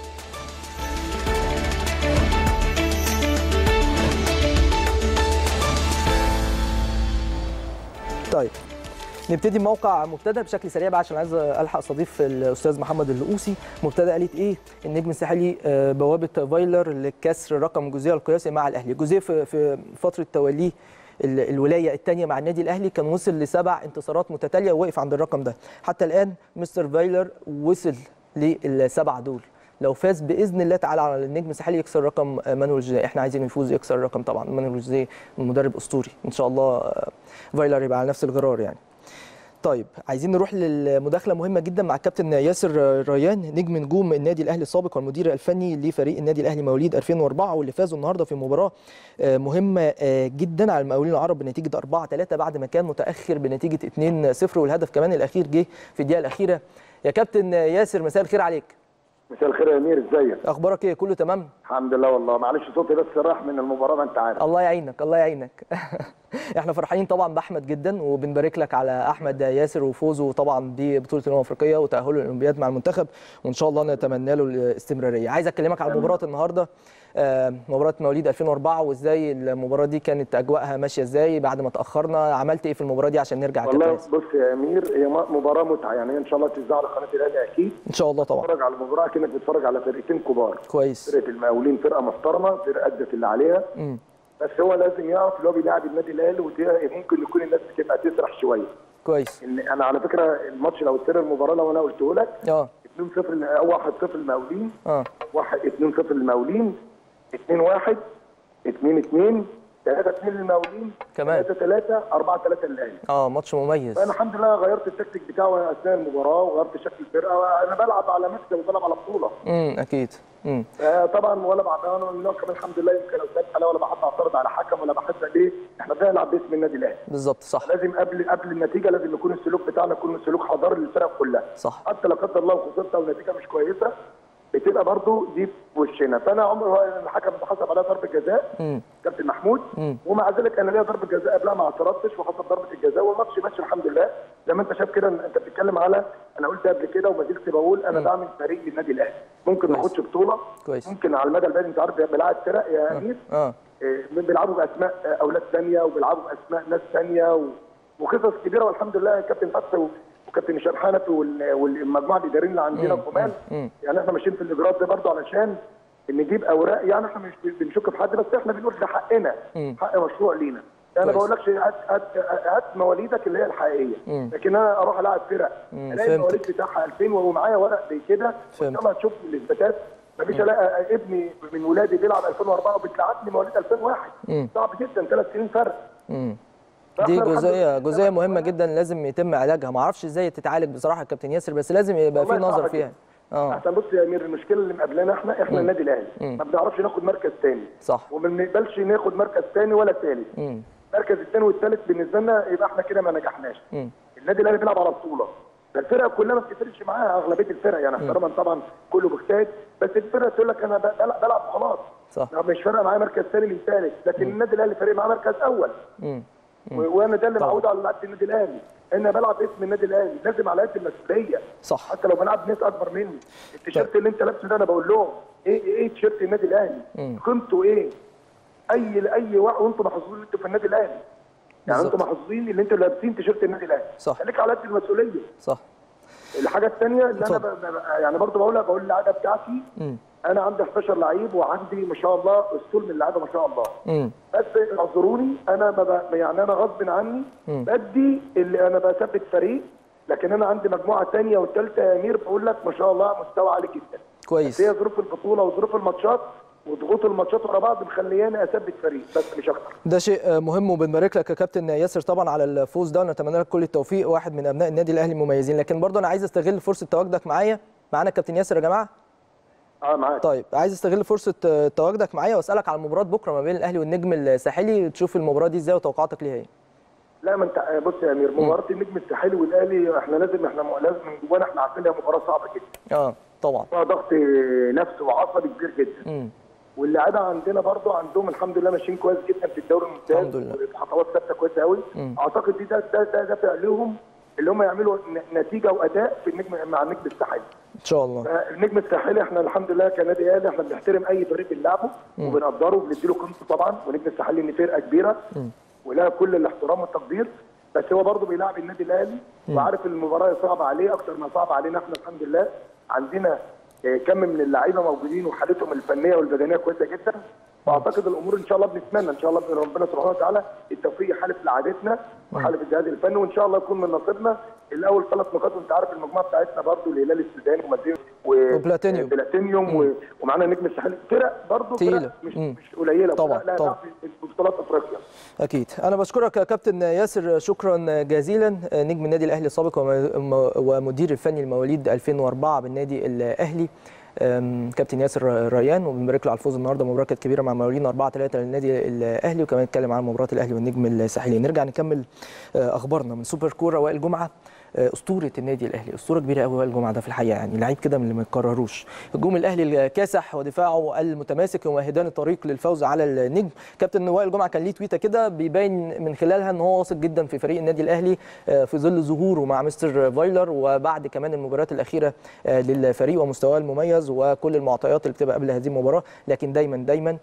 طيب نبتدي موقع مبتدا بشكل سريع بقى عشان عايز الحق استضيف الاستاذ محمد اللؤوسي مبتدا قالت ايه النجم الساحلي آه، بوابه فايلر لكسر رقم جوزيه القياسي مع الاهلي جوزيه في في فتره توليه ال- الولايه الثانيه مع النادي الاهلي كان وصل لسبع انتصارات متتاليه ووقف عند الرقم ده حتى الان مستر فايلر وصل للسبعه دول لو فاز باذن الله تعالى على النجم الساحلي يكسر رقم آه، مانويل جوزيه احنا عايزين يفوز يكسر الرقم طبعا مانويل جوزيه مدرب اسطوري ان شاء الله آه، فايلر يبقى على نفس الغرار يعني طيب عايزين نروح للمداخله مهمه جدا مع الكابتن ياسر ريان نجم نجوم النادي الاهلي السابق والمدير الفني لفريق النادي الاهلي مواليد 2004 واللي فازوا النهارده في مباراه آه، مهمه آه، جدا على المقاولين العرب بنتيجه 4 3 بعد ما كان متاخر بنتيجه 2 0 والهدف كمان الاخير جه في الدقيقه الاخيره يا كابتن ياسر مساء الخير عليك مساء الخير يا امير ازيك؟ اخبارك ايه كله تمام الحمد لله والله معلش صوتي بس راح من المباراه ما انت عارف الله يعينك الله يعينك احنا فرحانين طبعا باحمد جدا وبنبارك لك على احمد ياسر وفوزه طبعا ببطوله الامم الافريقيه وتاهله للاولمبياد مع المنتخب وان شاء الله نتمنى له الاستمراريه عايز اكلمك على مباراه النهارده آه، مباراه مواليد 2004 وازاي المباراه دي كانت اجواءها ماشيه ازاي بعد ما تاخرنا عملت ايه في المباراه دي عشان نرجع والله كابتن ياسر بص يا امير هي م- مباراه متعه يعني ان شاء الله تذاع على قناه الاهلي اكيد ان شاء الله طبعا تتفرج على المباراه كانك بتتفرج على فرقتين كبار كويس فرقه المقاولين فرقه محترمه فرقه ادت اللي عليها مم. بس هو لازم يعرف اللي هو بيلاعب النادي الاهلي ودي ممكن يكون الناس بتبقى تسرح شويه كويس ان انا على فكره الماتش لو سر المباراه لو انا قلته لك اه 2-0 او 1-0 المقاولين اه 1 2-0 المقاولين 2-1 2-2 3-2 للمقاولين كمان. 3-3 4-3 للاهلي اه ماتش مميز فانا الحمد لله غيرت التكتيك بتاعه اثناء المباراه وغيرت شكل الفرقه انا بلعب على مكسب وبلعب على بطوله امم اكيد امم آه، طبعا ولا بعد انا من النوع كمان الحمد لله يمكن استاذ حلاوه ولا بحب اعترض على حكم ولا بحب ليه احنا بنلعب باسم النادي الاهلي بالظبط صح لازم قبل قبل النتيجه لازم يكون السلوك بتاعنا يكون سلوك حضاري للفرق كلها صح. حتى لا قدر الله خسرت او النتيجه مش كويسه بتبقى برضو دي في وشنا فانا عمري الحكم اتحسب عليها ضربه جزاء امم كابتن محمود ومع ذلك انا ليا ضربه جزاء قبلها ما اعترضتش وحصل ضربه الجزاء والماتش ماشي الحمد لله زي ما انت شايف كده انت بتتكلم على انا قلت قبل كده وما زلت بقول انا بعمل فريق للنادي الاهلي ممكن ما كويس. اخدش بطوله كويس. ممكن على المدى البعيد انت عارف بيلعب فرق يا امير اه إيه، بيلعبوا باسماء آه، اولاد ثانيه وبيلعبوا باسماء ناس ثانيه و... وقصص كبيره والحمد لله كابتن فتحي و- وكابتن هشام حنفي وال- والمجموعه الاداريين اللي عندنا كمان يعني احنا ماشيين في الاجراءات ده برضه علشان نجيب اوراق يعني احنا مش بنشك في حد بس احنا بنقول ده حقنا حق مشروع لينا انا كويس. بقول لكش هات هات هات مواليدك اللي هي الحقيقيه لكن انا اروح العب فرق الاقي فهمتك. المواليد بتاعها 2000 ومعايا ورق زي كده وان فهمت. شاء الله هتشوف الاثباتات مفيش الاقي ابني من ولادي بيلعب 2004 وبتلعبني مواليد 2001 صعب جدا ثلاث سنين فرق دي فإحنا الحمد جزئيه لله جزئيه مهمه جدا لازم يتم علاجها ما اعرفش ازاي تتعالج بصراحه يا كابتن ياسر بس لازم يبقى في والله نظر صعب فيها جدا. اه احسن بص يا امير المشكله اللي مقابلانا احنا احنا النادي الاهلي ما بنعرفش ناخد مركز ثاني صح. وما بنقبلش ناخد مركز ثاني ولا ثالث المركز الثاني والثالث بالنسبه لنا يبقى احنا كده ما نجحناش النادي الاهلي بيلعب على بطوله فالفرق كلها ما بتفرقش معاها اغلبيه الفرق يعني احتراما طبعا كله بيجتهد بس الفرق تقول لك انا بلعب, بلعب خلاص صح. لا، مش فارقه معايا مركز ثاني من ثالث لكن النادي الاهلي فارق معاه مركز اول و- وانا ده اللي معود على لعيبه النادي الاهلي انا بلعب اسم النادي الاهلي لازم على قد المسؤوليه صح. حتى لو بلعب ناس اكبر مني التيشيرت اللي انت لابسه ده انا بقول لهم ايه ايه, إيه تيشيرت النادي الاهلي قيمته ايه اي لاي واحد وانتم محظوظين ان انتوا في النادي الاهلي يعني بالظبط. انتم محظوظين ان انتوا لابسين تيشيرت النادي الاهلي صح. خليك على قد المسؤوليه صح الحاجه الثانيه اللي انا اتفضل. ب... ب... يعني برضه بقولها بقول اللعيبه بتاعتي انا عندي 11 لعيب وعندي ما شاء الله اسطول من اللعيبه ما شاء الله امم بس اعذروني انا ما ب... يعني انا غصب عني بدي اللي انا بثبت فريق لكن انا عندي مجموعه ثانيه والثالثه يا امير بقول لك ما شاء الله مستوى عالي جدا كويس بس هي ظروف البطوله وظروف الماتشات وضغوط الماتشات ورا بعض مخلياني اثبت فريق بس مش اكتر ده شيء مهم وبنبارك لك يا كابتن ياسر طبعا على الفوز ده ونتمنى لك كل التوفيق واحد من ابناء النادي الاهلي المميزين لكن برضه انا عايز استغل فرصه تواجدك معايا معانا كابتن ياسر يا جماعه اه معاك طيب عايز استغل فرصه تواجدك معايا واسالك على مباراه بكره ما بين الاهلي والنجم الساحلي تشوف المباراه دي ازاي وتوقعاتك ليها ايه لا ما انت بص يا امير مباراه النجم الساحلي والاهلي احنا لازم احنا لازم من جوانا احنا عارفين هي مباراه صعبه جدا اه طبعا فيها ضغط نفسي وعصبي كبير جدا امم واللاعيبه عندنا برضو عندهم الحمد لله ماشيين كويس جدا في الدوري الممتاز الحمد لله. خطوات ثابته كويسه قوي اعتقد دي ده ده ده دافع لهم اللي هم يعملوا ن- نتيجه واداء في النجم مع النجم الساحلي ان شاء الله النجم الساحلي احنا الحمد لله كنادي اهلي احنا بنحترم اي فريق بنلعبه وبنقدره وبنديله قيمته طبعا والنجم الساحلي ان فرقه كبيره ولها كل الاحترام والتقدير بس هو برضه بيلعب النادي الاهلي وعارف المباراه صعبه عليه اكتر ما صعبه علينا احنا الحمد لله عندنا آه، كم من اللعيبه موجودين وحالتهم الفنيه والبدنيه كويسه جدا واعتقد الامور ان شاء الله بنتمنى ان شاء الله من ربنا سبحانه وتعالى التوفيق يحالف لعادتنا وحالف الجهاز الفني وان شاء الله يكون من نصيبنا الاول ثلاث نقاط وانت عارف المجموعه بتاعتنا برضه الهلال السوداني ومدينه و- وبلاتينيوم. بلاتينيوم و... ومعانا نجم الساحلي فرق برضه تقيلة. فرق مش مم. مش قليله طبعاً، فرق لها طبعاً. دعم في بطولات افريقيا اكيد انا بشكرك يا كابتن ياسر شكرا جزيلا نجم النادي الاهلي السابق وم- ومدير الفني المواليد 2004 بالنادي الاهلي أم، كابتن ياسر ريان وبنبارك له على الفوز النهارده مباراه كانت كبيره مع موالين 4 3 للنادي الاهلي وكمان نتكلم عن مباراه الاهلي والنجم الساحلي نرجع نكمل آه، اخبارنا من سوبر كوره وائل جمعه آه، اسطوره النادي الاهلي اسطوره كبيره قوي وائل جمعه ده في الحقيقه يعني لعيب كده من اللي ما يتكرروش هجوم الاهلي الكاسح ودفاعه المتماسك يمهدان الطريق للفوز على النجم كابتن وائل جمعه كان ليه تويته كده بيبين من خلالها ان هو واثق جدا في فريق النادي الاهلي آه، في ظل ظهوره مع مستر فايلر وبعد كمان المباريات الاخيره آه، للفريق ومستواه المميز وكل المعطيات اللي بتبقى قبل هذه المباراه لكن دايما دايما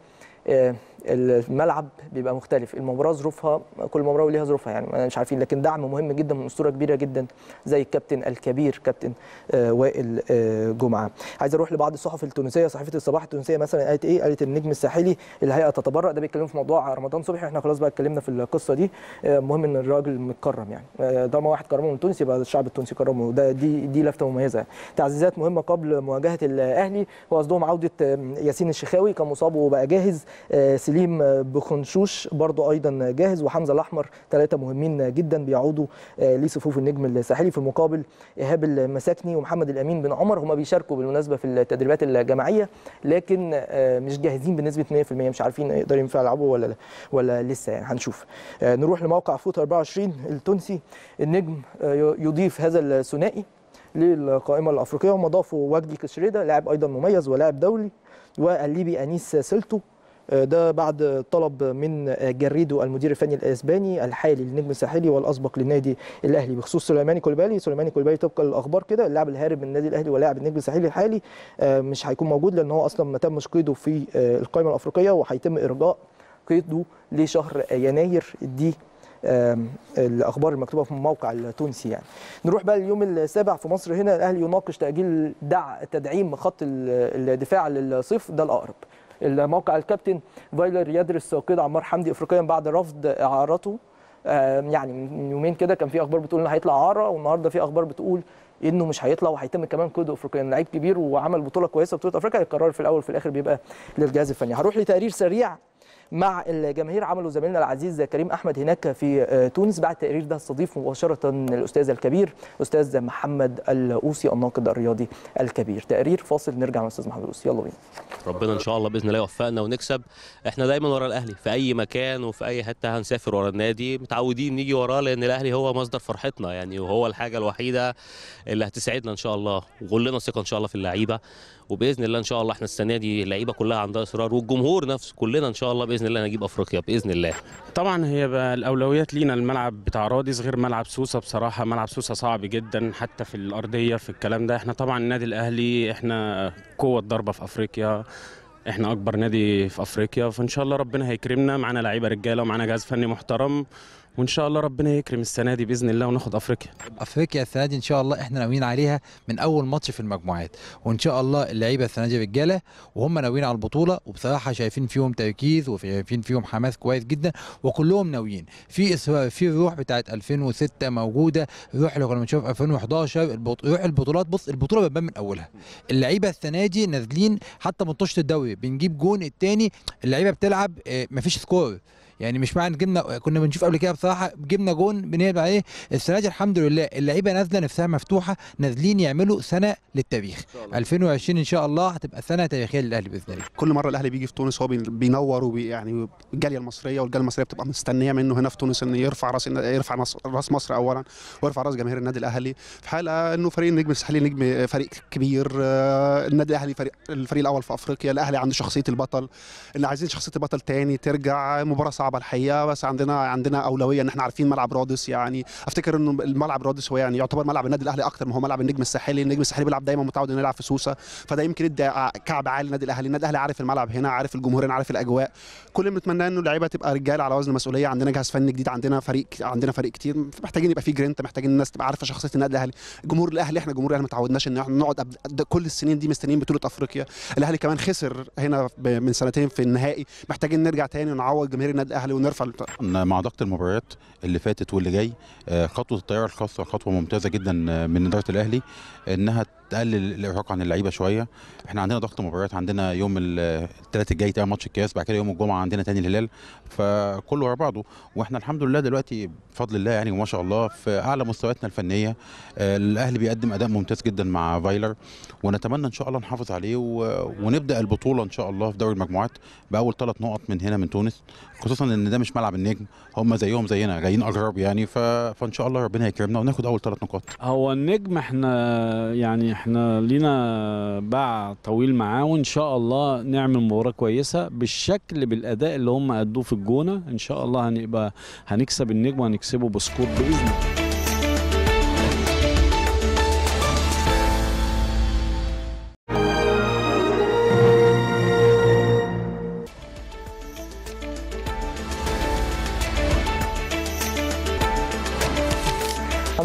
آه، الملعب بيبقى مختلف المباراه ظروفها كل مباراه وليها ظروفها يعني ما مش عارفين لكن دعم مهم جدا من اسطوره كبيره جدا زي الكابتن الكبير كابتن آه، وائل آه، جمعه عايز اروح لبعض الصحف التونسيه صحيفه الصباح التونسيه مثلا قالت ايه قالت النجم الساحلي الهيئه تتبرأ ده بيتكلموا في موضوع رمضان صبحي احنا خلاص بقى اتكلمنا في القصه دي آه، مهم ان الراجل متكرم يعني آه، طالما واحد كرمه من تونس يبقى الشعب التونسي كرمه ده دي دي لفته مميزه تعزيزات مهمه قبل مواجهه الاهلي وقصدهم عوده آه، ياسين الشخاوي كان مصاب وبقى جاهز آه، سليم آه، بخنشوش برضو ايضا جاهز وحمزه الاحمر ثلاثه مهمين جدا بيعودوا آه، لصفوف النجم الساحلي في المقابل ايهاب المساكني ومحمد الامين بن عمر هما بيشاركوا بالمناسبه في التدريبات الجماعيه لكن آه، مش جاهزين بنسبه 100% مش عارفين يقدروا ينفع يلعبوا ولا لا ولا لسه يعني هنشوف آه، نروح لموقع فوت 24 التونسي النجم آه، يضيف هذا الثنائي للقائمه الافريقيه هم ضافوا وجدي كشريده لاعب ايضا مميز ولاعب دولي والليبي انيس سيلتو آه، ده بعد طلب من آه، جريدو المدير الفني الاسباني الحالي للنجم الساحلي والاسبق للنادي الاهلي بخصوص سليماني كوليبالي سليماني كوليبالي طبقا للاخبار كده اللاعب الهارب من النادي الاهلي ولاعب النجم الساحلي الحالي آه، مش هيكون موجود لان هو اصلا ما تمش قيده في آه، القائمه الافريقيه وهيتم ارجاء قيده لشهر يناير دي آم، الاخبار المكتوبه في الموقع التونسي يعني نروح بقى اليوم السابع في مصر هنا الاهلي يناقش تاجيل دع تدعيم خط ال- الدفاع للصيف ده الاقرب الموقع الكابتن فايلر يدرس قيد عمار حمدي افريقيا بعد رفض اعارته آم، يعني من يومين كده كان في اخبار بتقول انه هيطلع اعاره والنهارده في اخبار بتقول انه مش هيطلع وهيتم كمان قيده افريقيا لعيب كبير وعمل بطوله كويسه بطوله افريقيا القرار في الاول وفي الاخر بيبقى للجهاز الفني هروح لتقرير سريع مع الجماهير عملوا زميلنا العزيز كريم احمد هناك في آه، تونس بعد التقرير ده استضيف مباشره الاستاذ الكبير استاذ محمد الاوسي الناقد الرياضي الكبير تقرير فاصل نرجع مع الاستاذ محمد الاوسي يلا بينا ربنا ان شاء الله باذن الله يوفقنا ونكسب احنا دايما ورا الاهلي في اي مكان وفي اي حته هنسافر ورا النادي متعودين نيجي وراه لان الاهلي هو مصدر فرحتنا يعني وهو الحاجه الوحيده اللي هتسعدنا ان شاء الله وكلنا ثقه ان شاء الله في اللعيبه وباذن الله ان شاء الله احنا السنه دي اللعيبه كلها عندها اصرار والجمهور نفسه كلنا ان شاء الله باذن الله نجيب افريقيا باذن الله طبعا هي بقى الاولويات لينا الملعب بتاع رادس غير ملعب سوسه بصراحه ملعب سوسه صعب جدا حتى في الارضيه في الكلام ده احنا طبعا النادي الاهلي احنا قوه ضربه في افريقيا احنا اكبر نادي في افريقيا فان شاء الله ربنا هيكرمنا معانا لعيبه رجاله ومعانا جهاز فني محترم وان شاء الله ربنا يكرم السنه دي باذن الله وناخد افريقيا افريقيا السنه دي ان شاء الله احنا ناويين عليها من اول ماتش في المجموعات وان شاء الله اللعيبه السنه دي رجاله وهم ناويين على البطوله وبصراحه شايفين فيهم تركيز وشايفين فيهم حماس كويس جدا وكلهم ناويين في اصرار في الروح بتاعت 2006 موجوده الروح اللي كنا بنشوف 2011 البط... روح البطولات بص البطوله بتبان من اولها اللعيبه السنه دي نازلين حتى منطقه الدوري بنجيب جون التاني اللعيبه بتلعب آه، مفيش سكور يعني مش معنى جبنا كنا بنشوف قبل كده بصراحه جبنا جون بنهبط عليه السنه دي الحمد لله اللعيبه نازله نفسها مفتوحه نازلين يعملوا سنه للتاريخ 2020 ان شاء الله هتبقى سنه تاريخيه للاهلي باذن الله كل مره الاهلي بيجي في تونس هو بي- بينور وبي يعني الجاليه المصريه والجاليه المصريه بتبقى مستنيه منه هنا في تونس انه يرفع راس يرفع نص- راس مصر اولا ويرفع راس جماهير النادي الاهلي في حاله انه فريق النجم الساحلي نجم فريق كبير آه، النادي الاهلي فريق الفريق الاول في افريقيا الاهلي عنده شخصيه البطل اللي عايزين شخصيه البطل تاني ترجع مباراه صعبه الحقيقه بس عندنا عندنا اولويه ان احنا عارفين ملعب رادس يعني افتكر انه الملعب رادس هو يعني يعتبر ملعب النادي الاهلي اكتر ما هو ملعب النجم الساحلي النجم الساحلي بيلعب دايما متعود انه يلعب في سوسه فده يمكن ادى كعب عالي للنادي الاهلي النادي الاهلي عارف الملعب هنا عارف الجمهور هنا عارف الاجواء كل اللي بنتمناه انه اللعيبه تبقى رجاله على وزن مسؤوليه عندنا جهاز فني جديد عندنا فريق عندنا فريق كتير محتاجين يبقى في جرينتا محتاجين الناس تبقى عارفه شخصيه النادي الاهلي الجمهور الاهلي احنا جمهور الاهلي ما تعودناش ان احنا نقعد أب- أد- كل السنين دي مستنيين بطوله افريقيا الاهلي كمان خسر هنا ب- من سنتين في النهائي محتاجين نرجع تاني ونعوض جماهير النادي الاهلي ونرفع البطولة. مع ضغط المباريات اللي فاتت واللي جاي آه، خطوه الطياره الخاصه خطوه ممتازه جدا آه، من اداره الاهلي انها تقلل الارهاق عن اللعيبه شويه احنا عندنا ضغط مباريات عندنا يوم الثلاث الجاي تاني ماتش الكاس بعد كده يوم الجمعه عندنا تاني الهلال فكله ورا بعضه واحنا الحمد لله دلوقتي بفضل الله يعني وما شاء الله في اعلى مستوياتنا الفنيه آه، الاهلي بيقدم اداء ممتاز جدا مع فايلر ونتمنى ان شاء الله نحافظ عليه و... ونبدا البطوله ان شاء الله في دوري المجموعات باول ثلاث نقط من هنا من تونس خصوصا ان ده مش ملعب النجم هم زيهم زينا جايين اجرب يعني ف... فان شاء الله ربنا يكرمنا وناخد اول ثلاث نقاط هو النجم احنا يعني احنا لينا باع طويل معاه وان شاء الله نعمل مباراه كويسه بالشكل بالاداء اللي هم ادوه في الجونه ان شاء الله هنبقى هنكسب النجم وهنكسبه بسكور باذن الله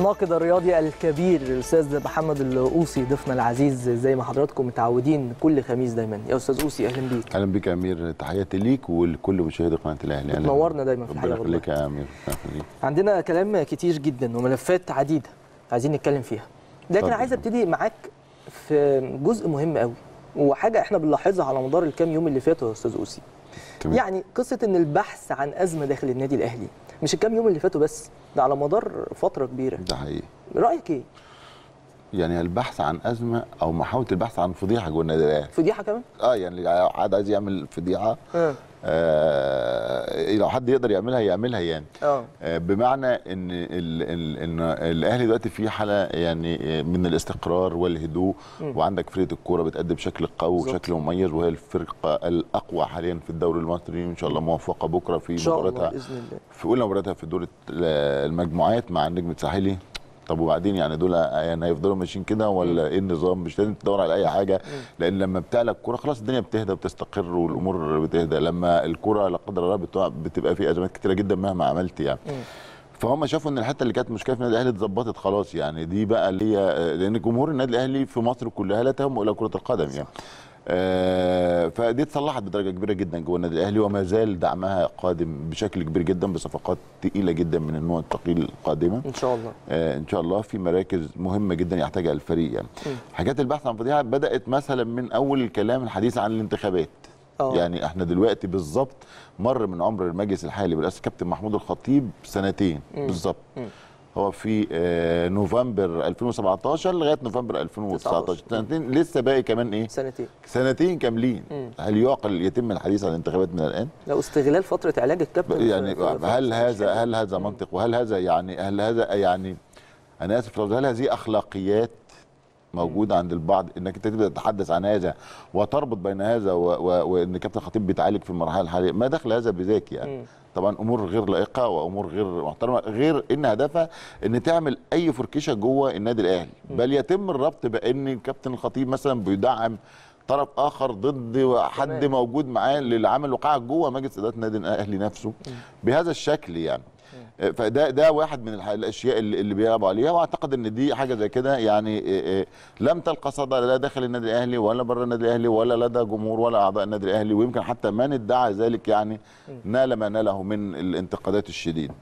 الناقد الرياضي الكبير الاستاذ محمد القوسي ضيفنا العزيز زي ما حضراتكم متعودين كل خميس دايما يا استاذ قوسي اهلا بيك اهلا بيك يا امير تحياتي ليك ولكل مشاهدي قناه الاهلي أهلاً. بتنورنا دايما في ربنا الحقيقه والله يخليك يا امير ربنا يخليك. عندنا كلام كتير جدا وملفات عديده عايزين نتكلم فيها لكن اتفضل. عايز ابتدي معاك في جزء مهم قوي وحاجه احنا بنلاحظها على مدار الكام يوم اللي فاتوا يا استاذ قوسي تمام. يعني قصه ان البحث عن ازمه داخل النادي الاهلي مش الكام يوم اللي فاتوا بس ده على مدار فتره كبيره ده حقيقي رايك ايه يعني البحث عن ازمه او محاوله البحث عن فضيحه جوه النادي الاهلي فضيحه كمان اه يعني حد عايز يعمل فضيحه اه آه لو حد يقدر يعملها يعملها يعني اه آه، بمعنى ان ال ال ان الاهلي دلوقتي في حاله يعني آه، من الاستقرار والهدوء مم. وعندك فرقه الكوره بتأدي بشكل قوي بالظبط. وبشكل مميز وهي الفرقه الاقوى حاليا في الدوري المصري ان شاء الله موفقه بكره في ان شاء الله مباراتها باذن الله في اولى مباراتها في دور المجموعات مع النجم الساحلي طب وبعدين يعني دول يعني هيفضلوا ماشيين كده ولا ايه النظام مش لازم تدور على اي حاجه لان لما بتعلى الكوره خلاص الدنيا بتهدى وبتستقر والامور بتهدى لما الكوره لا قدر الله بتقع بتبقى في ازمات كتيره جدا مهما عملت يعني فهم شافوا ان الحته اللي كانت مشكله في النادي الاهلي اتظبطت خلاص يعني دي بقى اللي هي لان جمهور النادي الاهلي في مصر كلها لا تهم الى كره القدم يعني آه فدي اتصلحت بدرجه كبيره جدا جوه النادي الاهلي وما زال دعمها قادم بشكل كبير جدا بصفقات تقيله جدا من النوع الثقيل القادمه ان شاء الله آه ان شاء الله في مراكز مهمه جدا يحتاجها الفريق يعني مم. حاجات البحث عن فضيحه بدات مثلا من اول الكلام الحديث عن الانتخابات اه يعني احنا دلوقتي بالظبط مر من عمر المجلس الحالي برئاسه كابتن محمود الخطيب سنتين مم. بالظبط مم. هو في آه، نوفمبر 2017 لغايه نوفمبر 2019 سنتين لسه باقي كمان ايه سنتين سنتين كاملين مم. هل يعقل يتم الحديث عن الانتخابات من الان لو استغلال فتره علاج الكابتن في- يعني في- في- هل في- هذا هل هذا منطق وهل هذا يعني هل هذا يعني انا اسف لو هل هذه اخلاقيات موجوده عند البعض انك انت تبدا تتحدث عن هذا وتربط بين هذا و- و- وان كابتن خطيب بيتعالج في المرحله الحاليه ما دخل هذا بذاك يعني مم. طبعا امور غير لائقه وامور غير محترمه غير ان هدفها ان تعمل اي فركشه جوه النادي الاهلي بل يتم الربط بان كابتن الخطيب مثلا بيدعم طرف اخر ضد حد تمام. موجود معاه للعمل وقع جوه مجلس اداره النادي الاهلي نفسه بهذا الشكل يعني فده ده واحد من الح- الاشياء اللي, اللي بيلعبوا عليها واعتقد ان دي حاجه زي كده يعني إيه إيه لم تلقى صدى لا داخل النادي الاهلي ولا بره النادي الاهلي ولا لدى جمهور ولا اعضاء النادي الاهلي ويمكن حتى من ادعى ذلك يعني نال ما ناله من الانتقادات الشديده.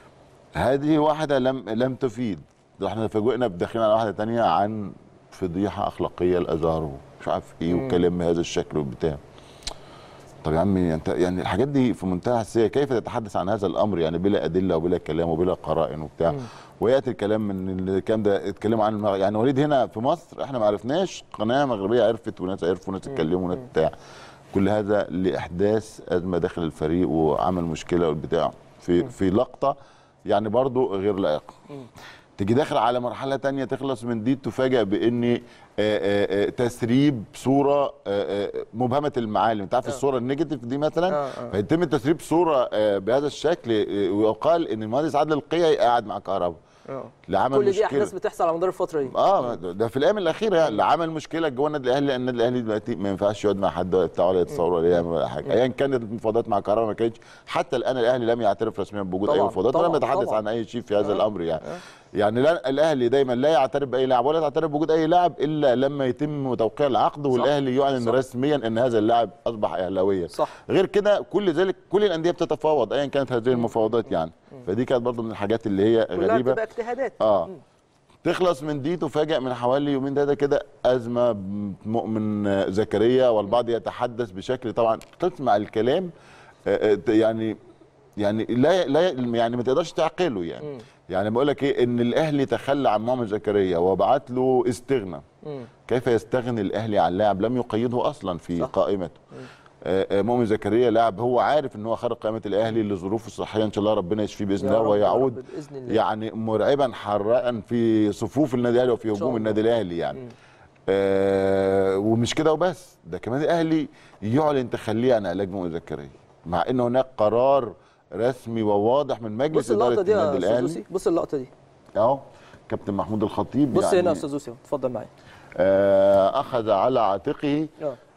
هذه واحده لم لم تفيد ده احنا فوجئنا بداخلين على واحده تانية عن فضيحه اخلاقيه لازارو مش عارف ايه وكلام بهذا الشكل وبتاع طب يا عمي انت يعني الحاجات دي في منتهى السيئه كيف تتحدث عن هذا الامر يعني بلا ادله وبلا كلام وبلا قرائن وبتاع وياتي الكلام من الكلام ده اتكلموا عن المغ... يعني وليد هنا في مصر احنا ما عرفناش قناه مغربيه عرفت وناس عرفوا وناس اتكلموا وناس بتاع كل هذا لاحداث ازمه داخل الفريق وعمل مشكله والبتاع في في لقطه يعني برضو غير لائقه تيجي داخل على مرحله تانية تخلص من دي تفاجئ بان آه، آه، آه، تسريب صوره آه، آه، مبهمه المعالم انت عارف الصوره النيجاتيف دي مثلا آه، آه. فيتم تسريب صوره آه، بهذا الشكل آه، ويقال ان المهندس عادل القيعي قاعد مع كهرباء اه لعمل كل دي مشكله احداث بتحصل على مدار الفتره دي اه ده في الايام الاخيره يعني اللي عمل مشكله جوه النادي الاهلي لان النادي الاهلي دلوقتي ما ينفعش يقعد مع حد ولا بتاع ولا يتصور ولا يعمل ولا حاجه ايا كانت المفاوضات مع كهرباء ما كانتش حتى الان الاهلي لم يعترف رسميا بوجود اي طبعاً، مفاوضات طبعاً، ولم يتحدث طبعاً. عن اي شيء في هذا آه، الامر يعني آه. يعني لا الاهلي دايما لا يعترف باي لاعب ولا يعترف بوجود اي لاعب الا لما يتم توقيع العقد والاهلي يعلن صح. رسميا ان هذا اللاعب اصبح اهلاويا صح غير كده كل ذلك كل الانديه بتتفاوض ايا كانت هذه المفاوضات يعني فدي كانت برضو من الحاجات اللي هي كلها غريبه بتبقى اجتهادات اه تخلص من دي تفاجئ من حوالي يومين ثلاثه كده ازمه مؤمن زكريا والبعض يتحدث بشكل طبعا تسمع الكلام آه، آه، يعني يعني لا لا يعني ما تقدرش تعقله يعني يعني بقول لك ايه ان الاهلي تخلى عن مؤمن زكريا وبعت له استغنى مم. كيف يستغني الاهلي عن لاعب لم يقيده اصلا في صح. قائمته آه، آه، مؤمن زكريا لاعب هو عارف ان هو خارج قائمه الاهلي لظروفه الصحيه ان شاء الله ربنا يشفيه باذن يا الله رب، يا رب، ويعود بإذن الله. يعني مرعبا حراقا في صفوف النادي الاهلي وفي شاء هجوم الله. النادي الاهلي يعني مم. آه ومش كده وبس ده كمان الاهلي يعلن تخليه عن علاج مؤمن زكريا مع ان هناك قرار رسمي وواضح من مجلس بص اللقطه اداره دي يا النادي استاذ الاهلي يوسي بص اللقطه دي اهو كابتن محمود الخطيب بص يعني هنا يا استاذ يوسف اتفضل معايا آه اخذ على عاتقه اه